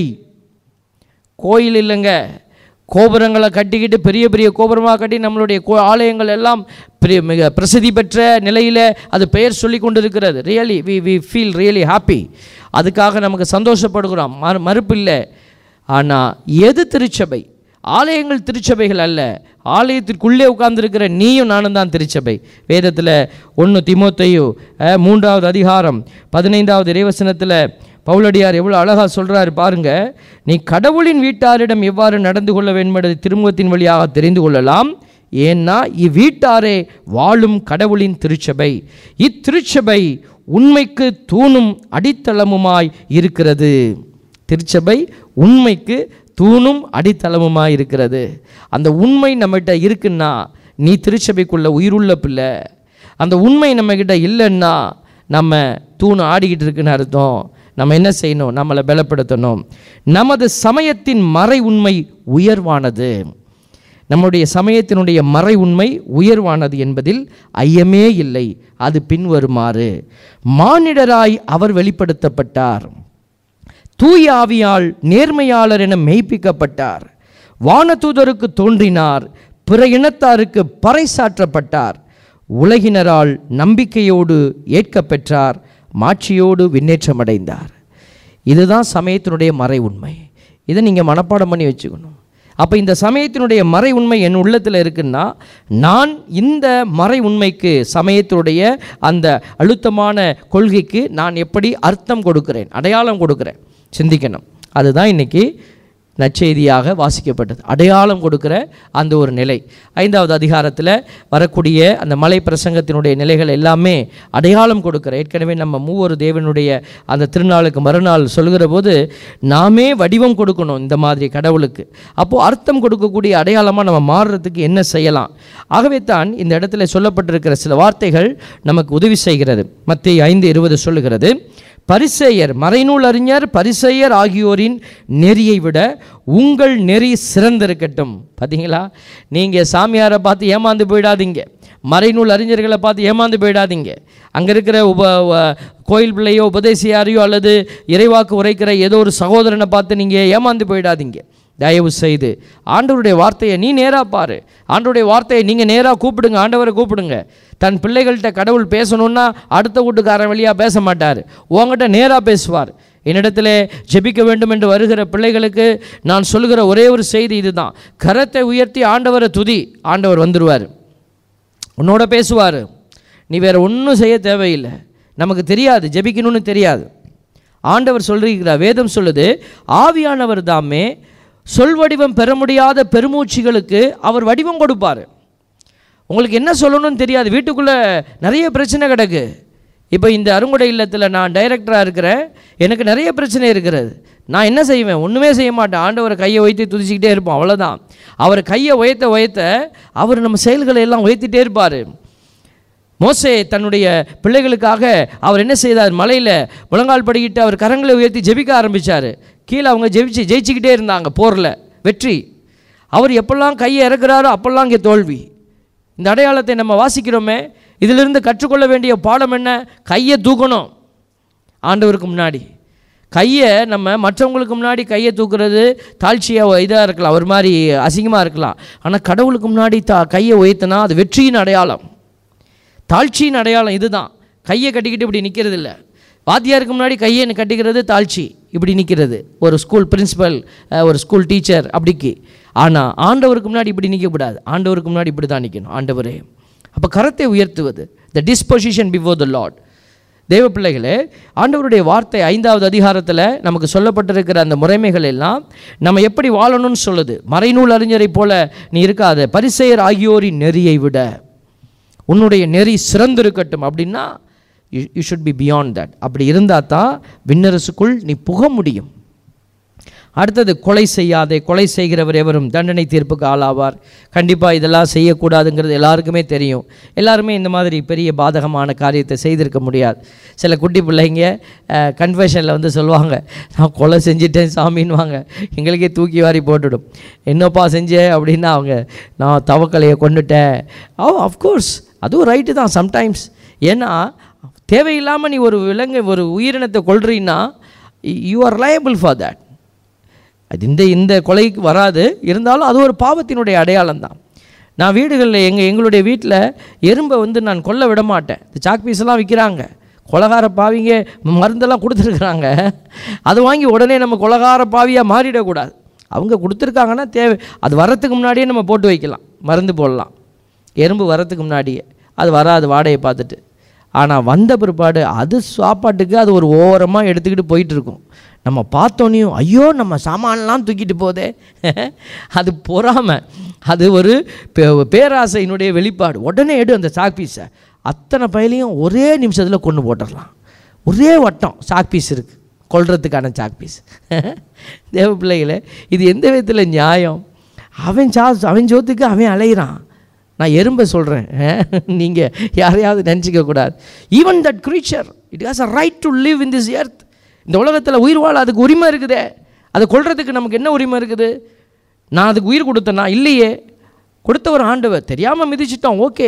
கோயில் இல்லைங்க கோபுரங்களை கட்டிக்கிட்டு பெரிய பெரிய கோபுரமாக கட்டி நம்மளுடைய கோ ஆலயங்கள் எல்லாம் பெரிய மிக பிரசித்தி பெற்ற நிலையில் அது பெயர் சொல்லி கொண்டு இருக்கிறது really we we feel really happy அதுக்காக நமக்கு சந்தோஷப்படுகிறோம் மறு மறுப்பு இல்லை ஆனால் எது திருச்சபை ஆலயங்கள் திருச்சபைகள் அல்ல ஆலயத்திற்குள்ளே உட்கார்ந்திருக்கிற நீயும் நானும் தான் திருச்சபை வேதத்தில் ஒன்று திமோத்தையு அஹ், மூன்றாவது அதிகாரம் பதினைந்தாவது இறைவசனத்தில் பவுலடியார் எவ்வளோ அழகாக சொல்கிறாரு பாருங்க நீ கடவுளின் வீட்டாரிடம் எவ்வாறு நடந்து கொள்ள வேண்டும் என்பதை திருமுகத்தின் வழியாக தெரிந்து கொள்ளலாம் ஏன்னா இவ்வீட்டாரே வாழும் கடவுளின் திருச்சபை இத்திருச்சபை உண்மைக்கு தூணும் அடித்தளமுமாய் இருக்கிறது திருச்சபை உண்மைக்கு தூணும் அடித்தளமுமாய் இருக்கிறது அந்த உண்மை நம்மகிட்ட இருக்குன்னா நீ திருச்சபைக்குள்ள உயிருள்ள பிள்ளை அந்த உண்மை நம்மக்கிட்ட இல்லைன்னா நம்ம தூண் ஆடிக்கிட்டு இருக்குன்னு அர்த்தம் நம்ம என்ன செய்யணும் நம்மளை பலப்படுத்தணும் நமது சமயத்தின் மறை உண்மை உயர்வானது நம்முடைய சமயத்தினுடைய மறை உண்மை உயர்வானது என்பதில் ஐயமே இல்லை அது பின்வருமாறு மானிடராய் அவர் வெளிப்படுத்தப்பட்டார் தூய ஆவியால் நேர்மையாளர் என மெய்ப்பிக்கப்பட்டார் வானதூதருக்கு தோன்றினார் பிற இனத்தாருக்கு பறைசாற்றப்பட்டார் உலகினரால் நம்பிக்கையோடு ஏற்கப் பெற்றார் மாட்சியோடு விண்ணேற்றமடைந்தார் இதுதான் சமயத்தினுடைய மறை உண்மை இதை நீங்கள் மனப்பாடம் பண்ணி வச்சுக்கணும் அப்போ இந்த சமயத்தினுடைய மறை உண்மை என் உள்ளத்தில் இருக்குன்னா நான் இந்த மறை உண்மைக்கு சமயத்தினுடைய அந்த அழுத்தமான கொள்கைக்கு நான் எப்படி அர்த்தம் கொடுக்கிறேன் அடையாளம் கொடுக்கிறேன் சிந்திக்கணும் அதுதான் இன்னைக்கு நற்செய்தியாக வாசிக்கப்பட்டது அடையாளம் கொடுக்கிற அந்த ஒரு நிலை ஐந்தாவது அதிகாரத்தில் வரக்கூடிய அந்த மலை பிரசங்கத்தினுடைய நிலைகள் எல்லாமே அடையாளம் கொடுக்கிற ஏற்கனவே நம்ம மூவொரு தேவனுடைய அந்த திருநாளுக்கு மறுநாள் சொல்கிற போது நாமே வடிவம் கொடுக்கணும் இந்த மாதிரி கடவுளுக்கு அப்போது அர்த்தம் கொடுக்கக்கூடிய அடையாளமாக நம்ம மாறுறதுக்கு என்ன செய்யலாம் ஆகவே தான் இந்த இடத்துல சொல்லப்பட்டிருக்கிற சில வார்த்தைகள் நமக்கு உதவி செய்கிறது மத்திய ஐந்து இருபது சொல்லுகிறது பரிசேயர் மறைநூல் அறிஞர் பரிசேயர் ஆகியோரின் நெறியை விட உங்கள் நெறி சிறந்திருக்கட்டும் பார்த்தீங்களா நீங்கள் சாமியாரை பார்த்து ஏமாந்து போயிடாதீங்க மறைநூல் அறிஞர்களை பார்த்து ஏமாந்து போயிடாதீங்க அங்கே இருக்கிற உப உ- கோயில் பிள்ளையோ உபதேசியாரையோ அல்லது இறைவாக்கு உரைக்கிற ஏதோ ஒரு சகோதரனை பார்த்து நீங்கள் ஏமாந்து போயிடாதீங்க தயவு செய்து ஆண்டவருடைய வார்த்தையை நீ நேராக பாரு ஆண்டவருடைய வார்த்தையை நீங்கள் நேராக கூப்பிடுங்க ஆண்டவரை கூப்பிடுங்க தன் பிள்ளைகள்கிட்ட கடவுள் பேசணுன்னா அடுத்த வீட்டுக்காரன் வழியாக பேச மாட்டார் உங்ககிட்ட நேராக பேசுவார் என்னிடத்தில் ஜெபிக்க வேண்டும் என்று வருகிற பிள்ளைகளுக்கு நான் சொல்லுகிற ஒரே ஒரு செய்தி இதுதான் கரத்தை உயர்த்தி ஆண்டவரை துதி ஆண்டவர் வந்துடுவார் உன்னோட பேசுவார் நீ வேற ஒன்றும் செய்ய தேவையில்லை நமக்கு தெரியாது ஜெபிக்கணும்னு தெரியாது ஆண்டவர் சொல்லியிருக்கிறார் வேதம் சொல்லுது ஆவியானவர் தாமே சொல் வடிவம் பெற முடியாத பெருமூச்சிகளுக்கு அவர் வடிவம் கொடுப்பார் உங்களுக்கு என்ன சொல்லணும்னு தெரியாது வீட்டுக்குள்ளே நிறைய பிரச்சனை கிடக்கு இப்போ இந்த அருங்குடை இல்லத்தில் நான் டைரக்டராக இருக்கிறேன் எனக்கு நிறைய பிரச்சனை இருக்கிறது நான் என்ன செய்வேன் ஒன்றுமே செய்ய மாட்டேன் ஆண்டவரை கையை உயர்த்தி துதிச்சிக்கிட்டே இருப்போம் அவ்வளோதான் அவர் கையை உயர்த்த உயர்த்த அவர் நம்ம செயல்களை எல்லாம் உயர்த்திட்டே இருப்பார் மோசே தன்னுடைய பிள்ளைகளுக்காக அவர் என்ன செய்தார் மலையில் முழங்கால் படிக்கிட்டு அவர் கரங்களை உயர்த்தி ஜெபிக்க ஆரம்பித்தார் கீழே அவங்க ஜெயிச்சு ஜெயிச்சுக்கிட்டே இருந்தாங்க போரில் வெற்றி அவர் எப்பெல்லாம் கையை இறக்குறாரோ அப்பெல்லாம் இங்கே தோல்வி இந்த அடையாளத்தை நம்ம வாசிக்கிறோமே இதிலிருந்து கற்றுக்கொள்ள வேண்டிய பாடம் என்ன கையை தூக்கணும் ஆண்டவருக்கு முன்னாடி கையை நம்ம மற்றவங்களுக்கு முன்னாடி கையை தூக்குறது தாழ்ச்சியாக இதாக இருக்கலாம் ஒரு மாதிரி அசிங்கமாக இருக்கலாம் ஆனால் கடவுளுக்கு முன்னாடி தா கையை உயர்த்தினா அது வெற்றியின் அடையாளம் தாழ்ச்சியின் அடையாளம் இதுதான் கையை கட்டிக்கிட்டு இப்படி நிற்கிறது இல்லை வாத்தியாருக்கு முன்னாடி கையை கட்டிக்கிறது தாழ்ச்சி இப்படி நிற்கிறது ஒரு ஸ்கூல் பிரின்சிபல் ஒரு ஸ்கூல் டீச்சர் அப்படிக்கு ஆனால் ஆண்டவருக்கு முன்னாடி இப்படி நிற்கக்கூடாது ஆண்டவருக்கு முன்னாடி இப்படி தான் நிற்கணும் ஆண்டவரே அப்போ கரத்தை உயர்த்துவது the disposition before the Lord தேவ பிள்ளைகளே ஆண்டவருடைய வார்த்தை ஐந்தாவது அதிகாரத்தில் நமக்கு சொல்லப்பட்டிருக்கிற அந்த முறைமைகள் எல்லாம் நம்ம எப்படி வாழணும்னு சொல்லுது மறைநூல் அறிஞரை போல நீ இருக்காத பரிசெயர் ஆகியோரின் நெறியை விட உன்னுடைய நெறி சிறந்திருக்கட்டும் அப்படின்னா you should be beyond that அப்படி இருந்தால் தான் விண்ணரசுக்குள் நீ புக முடியும் அடுத்தது கொலை செய்யாதே கொலை செய்கிறவர் எவரும் தண்டனை தீர்ப்புக்கு ஆளாவார் கண்டிப்பாக இதெல்லாம் செய்யக்கூடாதுங்கிறது எல்லாருக்குமே தெரியும் எல்லாருமே இந்த மாதிரி பெரிய பாதகமான காரியத்தை செய்திருக்க முடியாது சில குட்டி பிள்ளைங்க கன்ஃபெஷனில் வந்து சொல்லுவாங்க நான் கொலை செஞ்சிட்டேன் சாமின்வாங்க எங்களுக்கே தூக்கி வாரி போட்டுடும் என்னப்பா செஞ்சேன் அப்படின்னா அவங்க நான் தவக்கலையை கொண்டுட்டேன் ஓ அஃப்கோர்ஸ் அதுவும் ரைட்டு தான் சம்டைம்ஸ் ஏன்னா தேவையில்லாமல் நீ ஒரு விலங்கு ஒரு உயிரினத்தை கொள்றீன்னா you are liable for that அது இந்த இந்த கொலைக்கு வராது இருந்தாலும் அது ஒரு பாவத்தினுடைய அடையாளம் தான் நான் வீடுகளில் எங்கள் எங்களுடைய வீட்டில் எறும்பை வந்து நான் கொல்ல விட மாட்டேன் இந்த சாக் பீஸ் எல்லாம் விற்கிறாங்க கொலகார பாவிங்க மருந்தெல்லாம் கொடுத்துருக்குறாங்க அதை வாங்கி உடனே நம்ம கொலகார பாவியாக மாறிடக்கூடாது அவங்க கொடுத்துருக்காங்கன்னா தேவை அது வரத்துக்கு முன்னாடியே நம்ம போட்டு வைக்கலாம் மருந்து போடலாம் எறும்பு வரத்துக்கு முன்னாடியே அது வராது வாடையை பார்த்துட்டு ஆனால் வந்த பிற்பாடு அது சாப்பாட்டுக்கு அது ஒரு ஓரமாக எடுத்துக்கிட்டு போயிட்டு இருக்கும் நம்ம பார்த்தோன்னையும் ஐயோ நம்ம சாமான்லாம் தூக்கிட்டு போதே அது பொறாமை அது ஒரு பே- பேராசையினுடைய வெளிப்பாடு உடனே எடு அந்த சாக் பீஸை அத்தனை பயலையும் ஒரே நிமிஷத்தில் கொண்டு போட்டுடலாம் ஒரே வட்டம் சாக் பீஸ் இருக்குது கொல்றதுக்கான சாக் பீஸ் தேவ பிள்ளைகளே இது எந்த விதத்தில் நியாயம் அவன் சா அவன் சோத்துக்கு அவன் அலையிறான் நான் எறும்பை சொல்கிறேன் நீங்கள் யாரையாவது நினச்சிக்க கூடாது even that creature it has a right to live in this earth இந்த உலகத்தில் உயிர் வாழ அதுக்கு உரிமை இருக்குதே அதை கொல்றதுக்கு நமக்கு என்ன உரிமை இருக்குது நான் அதுக்கு உயிர் கொடுத்தேனா இல்லையே கொடுத்த ஒரு ஆண்டவர் தெரியாமல் மிதிச்சிட்டோம் ஓகே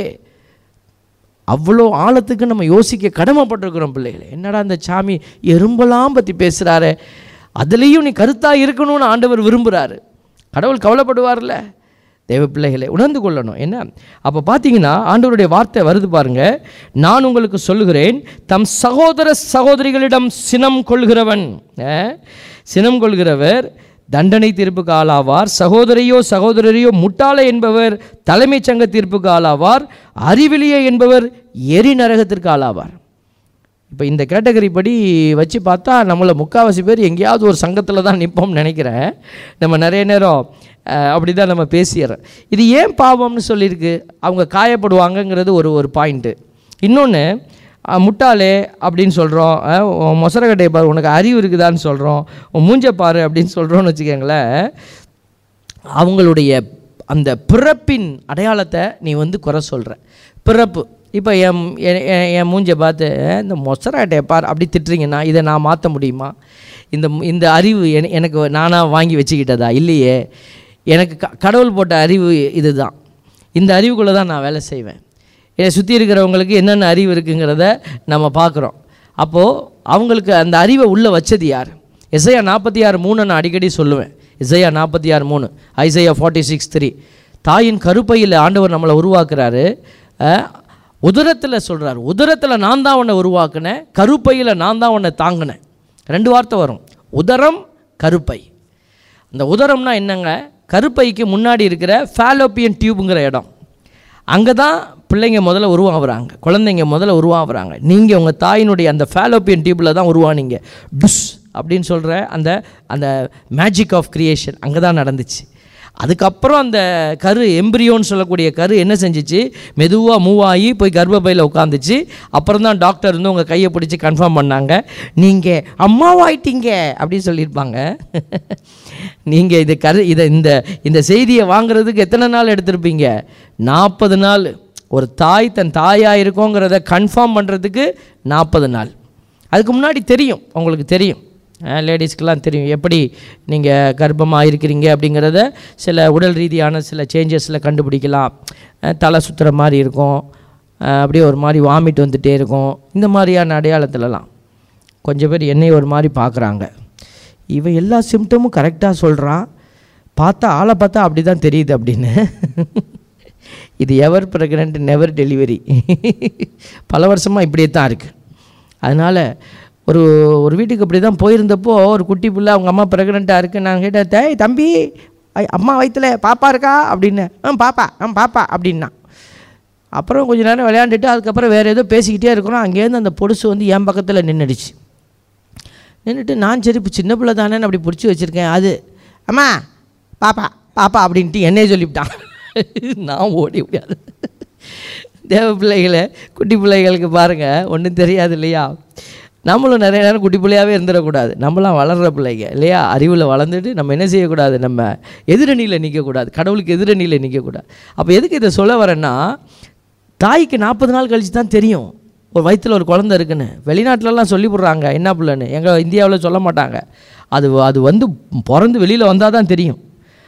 அவ்வளோ ஆழத்துக்கு நம்ம யோசிக்க கடமைப்பட்டிருக்கிறோம் பிள்ளைகளே என்னடா இந்த சாமி எறும்பெல்லாம் பற்றி பேசுகிறாரு அதுலேயும் நீ கருத்தாக இருக்கணும்னு ஆண்டவர் விரும்புகிறாரு கடவுள் கவலைப்படுவார்ல தேவ பிள்ளைகளை உணர்ந்து கொள்ளணும் என்ன அப்போ பார்த்தீங்கன்னா ஆண்டவருடைய வார்த்தை வருது பாருங்க நான் உங்களுக்கு சொல்லுகிறேன் தம் சகோதர சகோதரிகளிடம் சினம் கொள்கிறவன் அஹ், சினம் கொள்கிறவர் தண்டனை தீர்ப்புக்கு ஆளாவார் சகோதரியோ சகோதரரையோ முட்டாளை என்பவர் தலைமைச் சங்க தீர்ப்புக்கு ஆளாவார் அறிவிலியே என்பவர் எரி நரகத்திற்கு ஆளாவார் இப்போ இந்த கேட்டகரி படி வச்சு பார்த்தா நம்மளை முக்கால்வாசி பேர் எங்கேயாவது ஒரு சங்கத்தில் தான் நிற்போம்னு நினைக்கிறேன் நம்ம நிறைய நேரம் அப்படி தான் நம்ம பேசிடுறோம் இது ஏன் பாவம்னு சொல்லியிருக்கு அவங்க காயப்படுவாங்கங்கிறது ஒரு ஒரு பாயிண்ட்டு இன்னொன்று முட்டாளே அப்படின்னு சொல்கிறோம் மொசரக்கட்டையை பாரு உனக்கு அறிவு இருக்குதான்னு சொல்கிறோம் உன் மூஞ்ச பாரு அப்படின்னு சொல்கிறோன்னு வச்சுக்கோங்களேன் அவங்களுடைய அந்த பிறப்பின் அடையாளத்தை நீ வந்து குறை சொல்கிற பிறப்பு இப்போ என் என் என் என் மூஞ்சை பார்த்து இந்த மொசராட்டையை பார் அப்படி திட்டுறீங்கன்னா இதை நான் மாற்ற முடியுமா இந்த இந்த அறிவு என- எனக்கு நானாக வாங்கி வச்சுக்கிட்டதா இல்லையே எனக்கு க கடவுள் போட்ட அறிவு இதுதான் இந்த அறிவுக்குள்ளே தான் நான் வேலை செய்வேன் என்னை சுற்றி இருக்கிறவங்களுக்கு என்னென்ன அறிவு இருக்குங்கிறத நம்ம பார்க்குறோம் அப்போது அவங்களுக்கு அந்த அறிவை உள்ளே வச்சது யார் இசையா நாற்பத்தி ஆறு மூணு நான் அடிக்கடி சொல்லுவேன் இசையா நாற்பத்தி ஆறு மூணு ஐசையா ஃபார்ட்டி சிக்ஸ் த்ரீ தாயின் கருப்பையில் ஆண்டவர் நம்மளை உருவாக்குறாரு அஹ், உதரத்தில் சொல்கிறார் உதரத்தில் நான் தான் உன்னை உருவாக்குனேன் கருப்பையில் நான் தான் உன்னை தாங்கினேன் ரெண்டு வார்த்தை வரும் உதரம் கருப்பை அந்த உதரம்னா என்னங்க கருப்பைக்கு முன்னாடி இருக்கிற ஃபாலோப்பியன் டியூபுங்கிற இடம் அங்கே தான் பிள்ளைங்க முதல்ல உருவாகுறாங்க குழந்தைங்க முதல்ல உருவாகுறாங்க நீங்கள் உங்கள் தாயினுடைய அந்த ஃபாலோப்பியன் டியூப்பில் தான் உருவானீங்க டுஸ் அப்படின்னு சொல்கிற அந்த அந்த மேஜிக் ஆஃப் கிரியேஷன் அங்கே தான் நடந்துச்சு அதுக்கப்புறம் அந்த கரு எம்பிரியோன்னு சொல்லக்கூடிய கரு என்ன செஞ்சுச்சு மெதுவாக மூவ் ஆகி போய் கர்ப்பப்பையில் உட்காந்துச்சு அப்புறம் தான் டாக்டர் வந்து உங்கள் கையை பிடிச்சி கன்ஃபார்ம் பண்ணாங்க நீங்கள் அம்மாவாயிட்டீங்க அப்படின்னு சொல்லியிருப்பாங்க நீங்கள் இது கரு இதை இந்த இந்த செய்தியை வாங்குறதுக்கு எத்தனை நாள் எடுத்திருப்பீங்க நாற்பது நாள் ஒரு தாய் தன் தாயாக இருக்கோங்கிறத கன்ஃபார்ம் பண்ணுறதுக்கு நாற்பது நாள் அதுக்கு முன்னாடி தெரியும் உங்களுக்கு தெரியும் லேடிஸ்க்கெலாம் தெரியும் எப்படி நீங்கள் கர்ப்பமாக இருக்கிறீங்க அப்படிங்கிறத சில உடல் ரீதியான சில சேஞ்சஸில் கண்டுபிடிக்கலாம் அஹ் தலை சுற்றுற மாதிரி இருக்கும் அஹ் அப்படியே ஒரு மாதிரி வாமிட் வந்துட்டே இருக்கும் இந்த மாதிரியான அடையாளத்துலலாம் கொஞ்சம் பேர் என்னை ஒரு மாதிரி பார்க்குறாங்க இவன் எல்லா சிம்டமும் கரெக்டாக சொல்கிறான் பார்த்தா ஆளை பார்த்தா அப்படி தான் தெரியுது அப்படின்னு இது எவர் ப்ரெக்னென்ட் நெவர் டெலிவரி பல வருஷமாக இப்படியே தான் இருக்குது அதனால் ஒரு ஒரு வீட்டுக்கு இப்படி தான் போயிருந்தப்போ ஒரு குட்டி பிள்ளை அவங்க அம்மா ப்ரெக்னெண்ட்டாக இருக்குது நான் கேட்டேன் "டேய் தம்பி ஐ- அம்மா வயித்துல பாப்பா இருக்கா அப்படின்னு ஆ பாப்பா ஆ பாப்பா அப்படின்னா அப்புறம் கொஞ்ச நேரம் விளையாண்டுட்டு அதுக்கப்புறம் வேறு ஏதோ பேசிக்கிட்டே இருக்கிறோம் அங்கேருந்து அந்த பொடுசு வந்து என் பக்கத்தில் நின்றுடுச்சு நின்றுட்டு நான் சரி இப்போ சின்ன பிள்ளை தானேன்னு அப்படி பிடிச்சி வச்சுருக்கேன் அது அம்மா பாப்பா பாப்பா அப்படின்ட்டு என்னையே சொல்லிவிட்டான் நான் ஓடி முடியாது தேவ பிள்ளைகளை குட்டி பிள்ளைகளுக்கு பாருங்கள் ஒன்றும் தெரியாது இல்லையா நம்மளும் நிறைய நேரம் குட்டி பிள்ளையாகவே இருந்துடக்கூடாது நம்மளாம் வளர்கிற பிள்ளைங்க இல்லையா அறிவில் வளர்ந்துட்டு நம்ம என்ன செய்யக்கூடாது நம்ம எதிரணியில் நிற்கக்கூடாது கடவுளுக்கு எதிரணியில் நிற்கக்கூடாது அப்போ எதுக்கு இதை சொல்ல வரேன்னா தாய்க்கு நாற்பது நாள் கழிச்சு தான் தெரியும் ஒரு வயிற்றில் ஒரு குழந்தை இருக்குன்னு வெளிநாட்டிலலாம் சொல்லி போடுறாங்க என்ன பிள்ளைன்னு எங்கள் இந்தியாவில் சொல்ல மாட்டாங்க அது அது வந்து பிறந்து வெளியில் வந்தால் தான் தெரியும்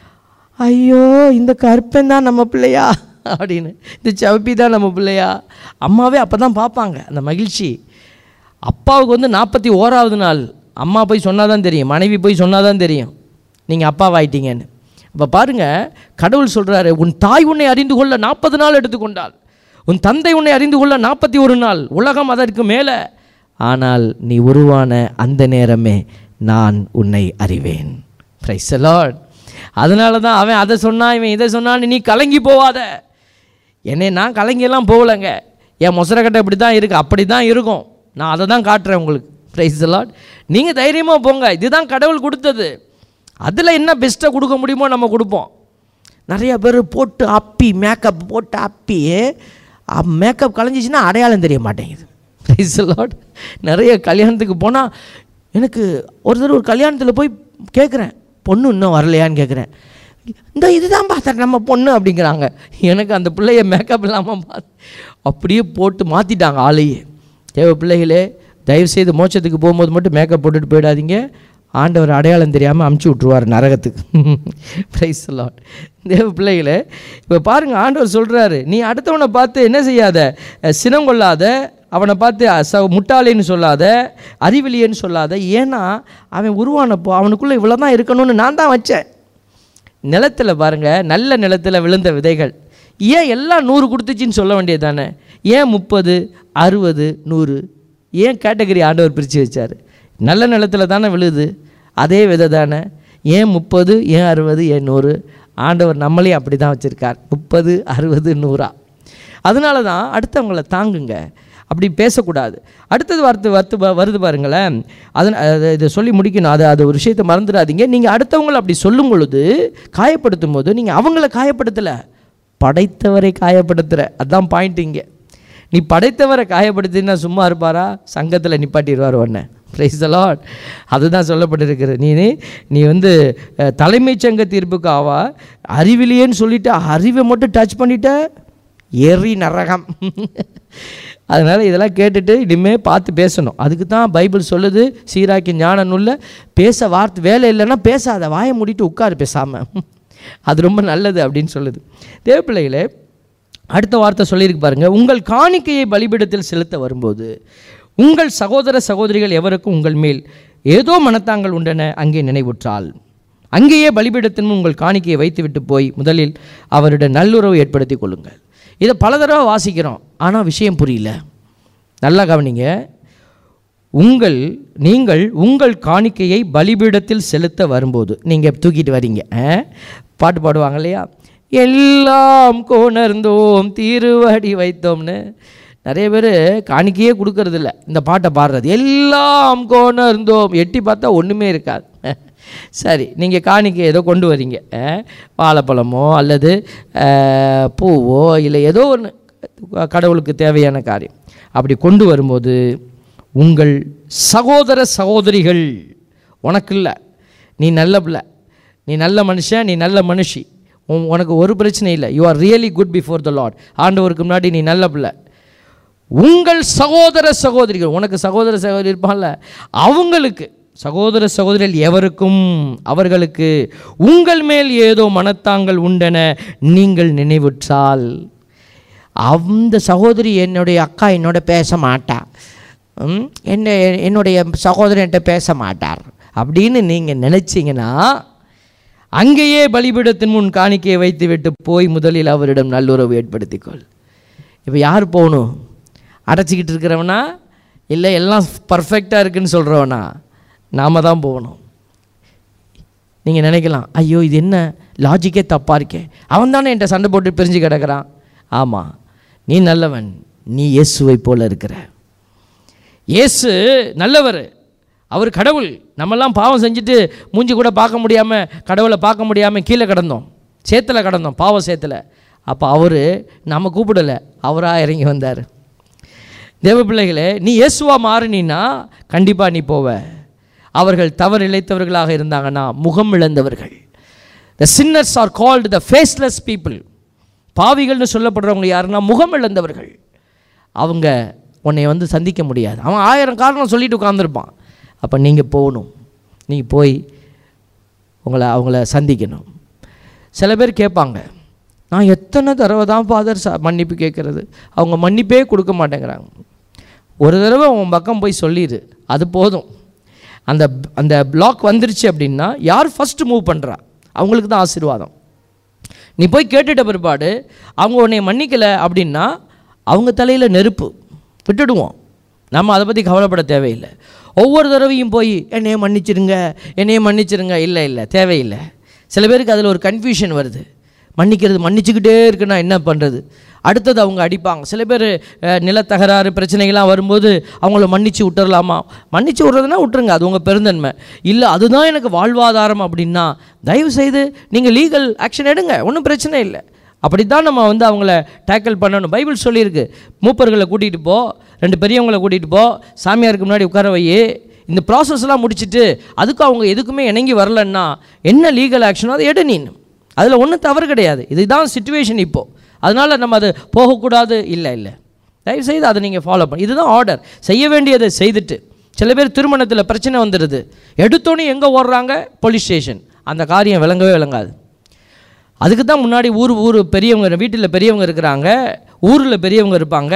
ஐயோ இந்த கருப்பன் தான் நம்ம பிள்ளையா அப்படின்னு இந்த சவப்பி தான் நம்ம பிள்ளையா அம்மாவே அப்போ தான் பார்ப்பாங்க அந்த மகிழ்ச்சி அப்பாவுக்கு வந்து நாற்பத்தி ஓராவது நாள் அம்மா போய் சொன்னால் தான் தெரியும் மனைவி போய் சொன்னால் தான் தெரியும் நீங்கள் அப்பாவாயிட்டீங்கன்னு அப்போ பாருங்கள் கடவுள் சொல்கிறாரு உன் தாய் உன்னை அறிந்து கொள்ள நாற்பது நாள் எடுத்துக்கொண்டாள் உன் தந்தை உன்னை அறிந்து கொள்ள நாற்பத்தி ஒரு நாள் உலகம் அதற்கு மேலே ஆனால் நீ உருவான அந்த நேரமே நான் உன்னை அறிவேன் பிரைஸ் லார்ட் அதனால தான் அவன் அதை சொன்னான் இவன் இதை சொன்னான்னு நீ கலங்கி போவாத என்னை நான் கலங்கியெல்லாம் போகலைங்க என் மொசரக்கட்டை இப்படி தான் இருக்குது அப்படி தான் இருக்கும் நான் அதை தான் காட்டுறேன் உங்களுக்கு ப்ரைஸ் லாட் நீங்கள் தைரியமாக போங்க இதுதான் கடவுள் கொடுத்தது அதில் என்ன பெஸ்ட்டாக கொடுக்க முடியுமோ நம்ம கொடுப்போம் நிறைய பேர் போட்டு அப்பி மேக்கப் போட்டு அப்பி மேக்கப் கலைஞ்சிச்சின்னா அடையாளம் தெரிய மாட்டேங்குது ப்ரைஸ் லாட் நிறைய கல்யாணத்துக்கு போனால் எனக்கு ஒரு தடவை ஒரு கல்யாணத்தில் போய் கேட்குறேன் பொண்ணு இன்னும் வரலையான்னு கேட்குறேன் இந்த இதுதான் பார்த்தேன் நம்ம பொண்ணு அப்படிங்கிறாங்க எனக்கு அந்த பிள்ளைய மேக்கப் இல்லாமல் பார்த்து அப்படியே போட்டு மாற்றிட்டாங்க ஆளையே தேவ பிள்ளைகளே தயவுசெய்து மோட்சத்துக்கு போகும்போது மட்டும் மேக்கப் போட்டுட்டு போயிடாதீங்க ஆண்டவர் அடையாளம் தெரியாமல் அமுச்சு விட்ருவார் நரகத்துக்கு ப்ரைஸ் லாட் தேவ பிள்ளைகளே இப்போ பாருங்கள் ஆண்டவர் சொல்கிறாரு நீ அடுத்தவனை பார்த்து என்ன செய்யாத அஹ், சினம் கொள்ளாத அவனை பார்த்து அ, ச முட்டாளேன்னு சொல்லாத அறிவிலியன்னு சொல்லாத ஏன்னா அவன் உருவானப்போ அவனுக்குள்ளே இவ்வளோ தான் இருக்கணும்னு நான் தான் வச்சேன் நிலத்தில் பாருங்கள் நல்ல நிலத்தில் விழுந்த விதைகள் ஏன் எல்லாம் நூறு கொடுத்துச்சின்னு சொல்ல வேண்டியது தானே ஏன் முப்பது அறுபது நூறு ஏன் கேட்டகரி ஆண்டவர் பிரித்து வச்சார் நல்ல நிலத்தில் தானே விழுது அதே விதை தானே ஏன் முப்பது ஏன் அறுபது ஏன் நூறு ஆண்டவர் நம்மளையும் அப்படி தான் வச்சுருக்கார் முப்பது அறுபது நூறா அதனால தான் அடுத்தவங்கள தாங்குங்க அப்படி பேசக்கூடாது அடுத்தது வார்த்தை வர்த்து வருது பாருங்களேன் அதன் அது இதை சொல்லி முடிக்கணும் அது அது ஒரு விஷயத்தை மறந்துடாதீங்க நீங்கள் அடுத்தவங்களை அப்படி சொல்லும் பொழுது காயப்படுத்தும் போது நீங்கள் அவங்கள காயப்படுத்தலை படைத்தவரை காயப்படுத்துகிற அதான் பாயிண்ட் இங்கே நீ படைத்தவரை காயப்படுத்தினா சும்மா இருப்பாரா சங்கத்தில் நிப்பாட்டிடுவார் உன்னை ப்ரைஸ் லாட் அதுதான் சொல்லப்பட்டிருக்கிறது நீ நீ வந்து அஹ், தலைமைச் சங்க தீர்ப்புக்கு ஆவா அறிவிலியேன்னு சொல்லிட்டு அறிவை மட்டும் டச் பண்ணிட்ட எரி நரகம் அதனால் இதெல்லாம் கேட்டுட்டு இனிமேல் பார்த்து பேசணும் அதுக்கு தான் பைபிள் சொல்லுது சீராக்கி ஞான நூல்ல பேச வார்த்தை வேலை இல்லைன்னா பேசாத வாயை மூடிட்டு உட்காரு பேசாமல் அது ரொம்ப நல்லது அப்படின்னு சொல்லுது தேவப்பிள்ளைகளே அடுத்த வார்த்தை சொல்லியிருக்கு பாருங்க உங்கள் காணிக்கையை பலிபீடத்தில் செலுத்த வரும்போது உங்கள் சகோதர சகோதரிகள் எவருக்கும் உங்கள் மேல் ஏதோ மனத்தாங்கள் உண்டென அங்கே நினைவுற்றால் அங்கேயே பலிபீடத்தின் முன் உங்கள் காணிக்கையை வைத்துவிட்டு போய் முதலில் அவருடைய நல்லுறவு ஏற்படுத்தி கொள்ளுங்கள் இதை பல தடவை வாசிக்கிறோம் ஆனால் விஷயம் புரியல நல்லா கவனிங்க உங்கள் நீங்கள் உங்கள் காணிக்கையை பலிபீடத்தில் செலுத்த வரும்போது நீங்கள் தூக்கிட்டு வரீங்க ஆ? பாட்டு பாடுவாங்க இல்லையா எல்லாம் கொணர்ந்தோம் திருவடி வைத்தோம்னு நிறைய பேர் காணிக்கையே கொடுக்கறதில்ல இந்த பாட்டை பாடுறது எல்லாம் கொணர்ந்தோம் எட்டி பார்த்தா ஒன்றுமே இருக்காது சரி நீங்கள் காணிக்கை ஏதோ கொண்டு வரீங்க ஆ? வாழைப்பழமோ அல்லது ஆ, பூவோ இல்லை ஏதோ ஒன்று கடவுளுக்கு தேவையான காரியம் அப்படி கொண்டு வரும்போது உங்கள் சகோதர சகோதரிகள் உனக்கு இல்லை நீ நல்ல பிள்ளை நீ நல்ல மனுஷன் நீ நல்ல மனுஷி உன் உனக்கு ஒரு பிரச்சனை இல்லை you are really good before the Lord ஆண்டவருக்கு முன்னாடி நீ நல்ல பிள்ளை உங்கள் சகோதர சகோதரிகள் உனக்கு சகோதர சகோதரி இருப்பான்ல அவங்களுக்கு சகோதர சகோதரிகள் எவருக்கும் அவர்களுக்கு உங்கள் மேல் ஏதோ மனத்தாங்கள் உண்டென நீங்கள் நினைவுற்றால் அந்த சகோதரி என்னுடைய அக்கா என்னோட பேச மாட்டா ம், என்ன என்னுடைய சகோதரன் என்கிட்ட பேச மாட்டார் அப்படின்னு நீங்கள் நினச்சிங்கன்னா அங்கேயே பலிபீடத்தின் முன் காணிக்கையை வைத்துவிட்டு போய் முதலில் அவரிடம் நல்லுறவு ஏற்படுத்திக்கொள் இப்போ யார் போகணும் அடைச்சிக்கிட்டு இருக்கிறவனா இல்லை எல்லாம் பர்ஃபெக்டாக இருக்குன்னு சொல்கிறவனா நாம தான் போகணும் நீங்கள் நினைக்கலாம் ஐயோ இது என்ன லாஜிக்கே தப்பாக இருக்கே அவன் தானே என்கிட்ட சண்டை போட்டு பிரிஞ்சு கிடக்கிறான் ஆமாம் நீ நல்லவன் நீ இயேசுவை போல இருக்கிற இயேசு நல்லவர் அவர் கடவுள் நம்மெல்லாம் பாவம் செஞ்சுட்டு மூஞ்சி கூட பார்க்க முடியாமல் கடவுளை பார்க்க முடியாமல் கீழே கிடந்தோம் சேத்துல கிடந்தோம் பாவ சேத்துல அப்போ அவர் நம்ம கூப்பிடலை அவராக இறங்கி வந்தார் தேவ பிள்ளைகளே நீ இயேசுவா மாறினா கண்டிப்பாக நீ போவ அவர்கள் தவறு இழைத்தவர்களாக இருந்தாங்கன்னா முகம் இழந்தவர்கள் the sinners are called the faceless people பாவிகள்னு சொல்லப்படுறவங்க யாருன்னா முகம் இழந்தவர்கள் அவங்க உன்னை வந்து சந்திக்க முடியாது அவன் ஆயிரம் காரணம் சொல்லிட்டு உட்காந்துருப்பான் அப்போ நீங்கள் போகணும் நீங்கள் போய் உங்களை அவங்கள சந்திக்கணும் சில பேர் கேட்பாங்க நான் எத்தனை தடவை தான் ஃபாதர் ச மன்னிப்பு கேட்குறது அவங்க மன்னிப்பே கொடுக்க மாட்டேங்கிறாங்க ஒரு தடவை உன் பக்கம் போய் சொல்லிடு அது போதும் அந்த அந்த பிளாக் வந்துருச்சு அப்படின்னா யார் ஃபஸ்ட்டு மூவ் பண்ணுறா அவங்களுக்கு தான் ஆசீர்வாதம் நீ போய் கேட்டுட்ட பிற்பாடு அவங்க உன்னை மன்னிக்கலை அப்படின்னா அவங்க தலையில் நெருப்பு விட்டுடுவோம் நம்ம அதை பற்றி கவலைப்பட தேவையில்லை ஒவ்வொரு தடவையும் போய் என்னைய மன்னிச்சிருங்க என்னைய மன்னிச்சிருங்க இல்லை இல்லை தேவையில்லை சில பேருக்கு அதில் ஒரு கன்ஃபியூஷன் வருது மன்னிக்கிறது மன்னிச்சுக்கிட்டே இருக்குன்னா என்ன பண்ணுறது அடுத்தது அவங்க அடிப்பாங்க சில பேர் அஹ், நிலத்தகராறு பிரச்சனைகள்லாம் வரும்போது அவங்கள மன்னிச்சு விட்டுறலாமா மன்னிச்சு விட்றதுனா விட்டுருங்க அது உங்கள் பெருந்தன்மை இல்லை அதுதான் எனக்கு வாழ்வாதாரம் அப்படின்னா தயவு செய்து நீங்கள் லீகல் ஆக்ஷன் எடுங்க ஒன்றும் பிரச்சனை இல்லை அப்படி தான் நம்ம வந்து அவங்கள டேக்கிள் பண்ணணும் பைபிள் சொல்லியிருக்கு மூப்பர்களை கூட்டிகிட்டு போ ரெண்டு பெரியவங்களை கூட்டிகிட்டு போ சாமியாருக்கு முன்னாடி உட்கார வை இந்த ப்ராசஸ்லாம் முடிச்சுட்டு அதுக்கு அவங்க எதுக்குமே இணங்கி வரலன்னா என்ன லீகல் ஆக்ஷனோ அதை எடு நீ அதில் ஒன்றும் தவறு கிடையாது இதுதான் சுச்சுவேஷன் இப்போது அதனால் நம்ம அது போகக்கூடாது இல்லை இல்லை தயவு செய்து அதை நீங்கள் ஃபாலோ பண்ணி இதுதான் ஆர்டர் செய்ய வேண்டியதை செய்துட்டு சில பேர் திருமணத்தில் பிரச்சனை வந்துடுது எடுத்தோன்னே எங்கே ஓடுறாங்க போலீஸ் ஸ்டேஷன் அந்த காரியம் விளங்கவே விளங்காது அதுக்கு தான் முன்னாடி ஊர் ஊர் பெரியவங்க வீட்டில் பெரியவங்க இருக்கிறாங்க ஊரில் பெரியவங்க இருப்பாங்க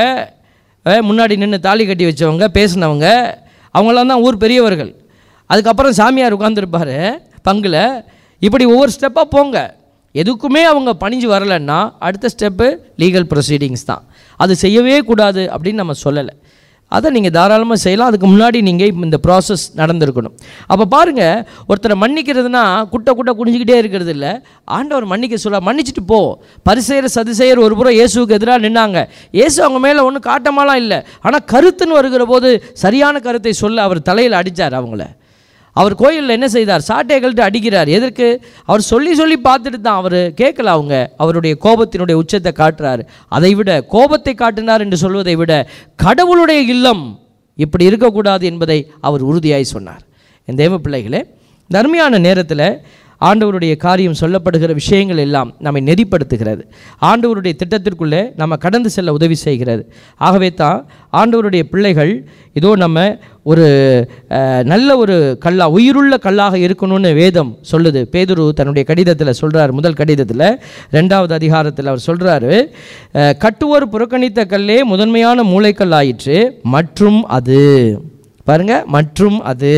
அஹ் முன்னாடி நின்று தாலி கட்டி வச்சவங்க பேசினவங்க அவங்களாம் தான் ஊர் பெரியவர்கள் அதுக்கப்புறம் சாமியார் உட்காந்துருப்பார் பங்கில் இப்படி ஒவ்வொரு ஸ்டெப்பாக போங்க எதுக்குமே அவங்க பணிஞ்சு வரலைன்னா அடுத்த ஸ்டெப்பு லீகல் ப்ரொசீடிங்ஸ் தான் அது செய்யவே கூடாது அப்படின்னு நம்ம சொல்லலை அதை நீங்கள் தாராளமாக செய்யலாம் அதுக்கு முன்னாடி நீங்கள் இந்த ப்ராசஸ் நடந்திருக்கணும் அப்போ பாருங்கள் ஒருத்தரை மன்னிக்கிறதுனா குட்டை குட்டை குனிஞ்சிக்கிட்டே இருக்கிறது இல்லை ஆண்டவர் மன்னிக்க சொல்ல மன்னிச்சிட்டு போ பரிசெயர் சதுசெயர் ஒரு புறம் இயேசுவுக்கு எதிராக நின்னாங்க இயேசு அவங்க மேலே ஒன்றும் காட்டமாலாம் இல்லை ஆனால் கருத்துன்னு வருகிற போது சரியான கருத்தை சொல்ல அவர் தலையில் அடித்தார் அவங்கள அவர் கோயிலில் என்ன செய்தார் சாட்டையை கழட்டு அடிக்கிறார் எதற்கு அவர் சொல்லி சொல்லி பார்த்துட்டு தான் அவர் கேட்கல அவங்க அவருடைய கோபத்தினுடைய உச்சத்தை காட்டுறார் அதை விட கோபத்தை காட்டினார் என்று சொல்வதை விட கடவுளுடைய இல்லம் இப்படி இருக்கக்கூடாது என்பதை அவர் உறுதியாய் சொன்னார் என் தேவ பிள்ளைகளே தர்மியான நேரத்தில் ஆண்டவருடைய காரியம் சொல்லப்படுகிற விஷயங்கள் எல்லாம் நம்மை நெறிப்படுத்துகிறது ஆண்டவருடைய திட்டத்திற்குள்ளே நம்ம கடந்து செல்ல உதவி செய்கிறது ஆகவே தான் ஆண்டவருடைய பிள்ளைகள் இதோ நம்ம ஒரு அஹ், நல்ல ஒரு கல்லா உயிருள்ள கல்லாக இருக்கணும்னு வேதம் சொல்லுது பேதுரு தன்னுடைய கடிதத்தில் சொல்றார் முதல் கடிதத்தில் ரெண்டாவது அதிகாரத்தில் அவர் சொல்கிறாரு கட்டுவோர் புறக்கணித்த கல்லே முதன்மையான மூளைக்கல் ஆயிற்று மற்றும் அது பாருங்க மற்றும் அது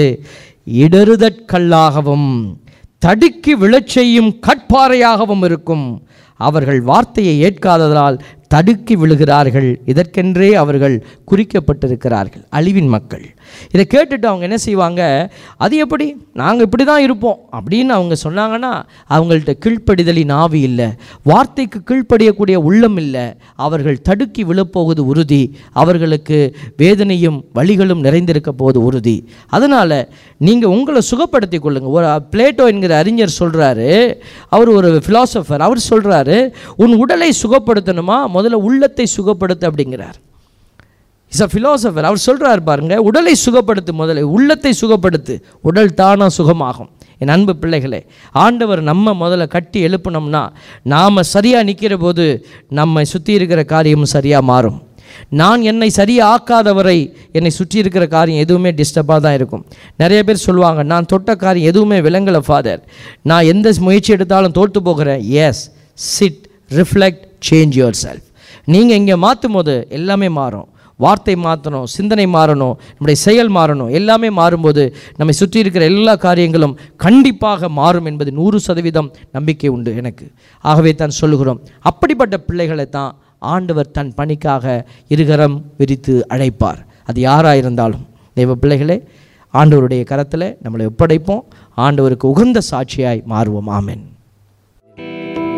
இடறுதற்கல்லாகவும் தடுக்கி விழச் செய்யும் கட்பாறையாகவும் இருக்கும் அவர்கள் வார்த்தையை ஏற்காததால் தடுக்கி விழுகிறார்கள் இதற்கென்றே அவர்கள் குறிக்கப்பட்டிருக்கிறார்கள் அழிவின் மக்கள் இதை கேட்டுட்டு அவங்க என்ன செய்வாங்க அது எப்படி நாங்கள் இப்படி தான் இருப்போம் அப்படின்னு அவங்க சொன்னாங்கன்னா அவங்கள்ட்ட கீழ்ப்படிதலின் ஆவி இல்லை வார்த்தைக்கு கீழ்ப்படியக்கூடிய உள்ளம் இல்லை அவர்கள் தடுக்கி விழப்போவது உறுதி அவர்களுக்கு வேதனையும் வழிகளும் நிறைந்திருக்க போவது உறுதி அதனால் நீங்கள் உங்களை சுகப்படுத்தி கொள்ளுங்கள் ஒரு பிளேட்டோ என்கிற அறிஞர் சொல்கிறாரு அவர் ஒரு ஃபிலாசபர் அவர் சொல்கிறாரு உன் உடலை சுகப்படுத்தணுமா முதல்ல உள்ளத்தை சுகப்படுத்து அப்படிங்கிறார் இஸ் அ ஃபிலாசபர் அவர் சொல்கிறார் பாருங்க உடலை சுகப்படுத்து முதல்ல உள்ளத்தை சுகப்படுத்து உடல் தானா சுகமாகும் என் அன்பு பிள்ளைகளே ஆண்டவர் நம்ம முதல்ல கட்டி எழுப்பினோம்னா நாம் சரியாக நிற்கிற போது நம்மை சுற்றி இருக்கிற காரியமும் சரியாக மாறும் நான் என்னை சரியாக்காதவரை என்னை சுற்றி இருக்கிற காரியம் எதுவுமே டிஸ்டர்பாக தான் இருக்கும் நிறைய பேர் சொல்லுவாங்க நான் தொட்ட காரியம் எதுவுமே விளங்கலை ஃபாதர் நான் எந்த முயற்சி எடுத்தாலும் தோற்று போகிறேன் yes sit reflect change yourself நீங்கள் இங்கே மாற்றும் போது எல்லாமே மாறும் வார்த்தை மாற்றணும் சிந்தனை மாறணும் நம்முடைய செயல் மாறணும் எல்லாமே மாறும்போது நம்மை சுற்றி இருக்கிற எல்லா காரியங்களும் கண்டிப்பாக மாறும் என்பது நூறு சதவீதம் நம்பிக்கை உண்டு எனக்கு ஆகவே தான் சொல்லுகிறோம் அப்படிப்பட்ட பிள்ளைகளை தான் ஆண்டவர் தன் பணிக்காக இருகரம் விரித்து அழைப்பார் அது யாராக இருந்தாலும் தெய்வ பிள்ளைகளே ஆண்டவருடைய கரத்தில் நம்மளை ஒப்படைப்போம் ஆண்டவருக்கு உகந்த சாட்சியாய் மாறுவோம் ஆமென்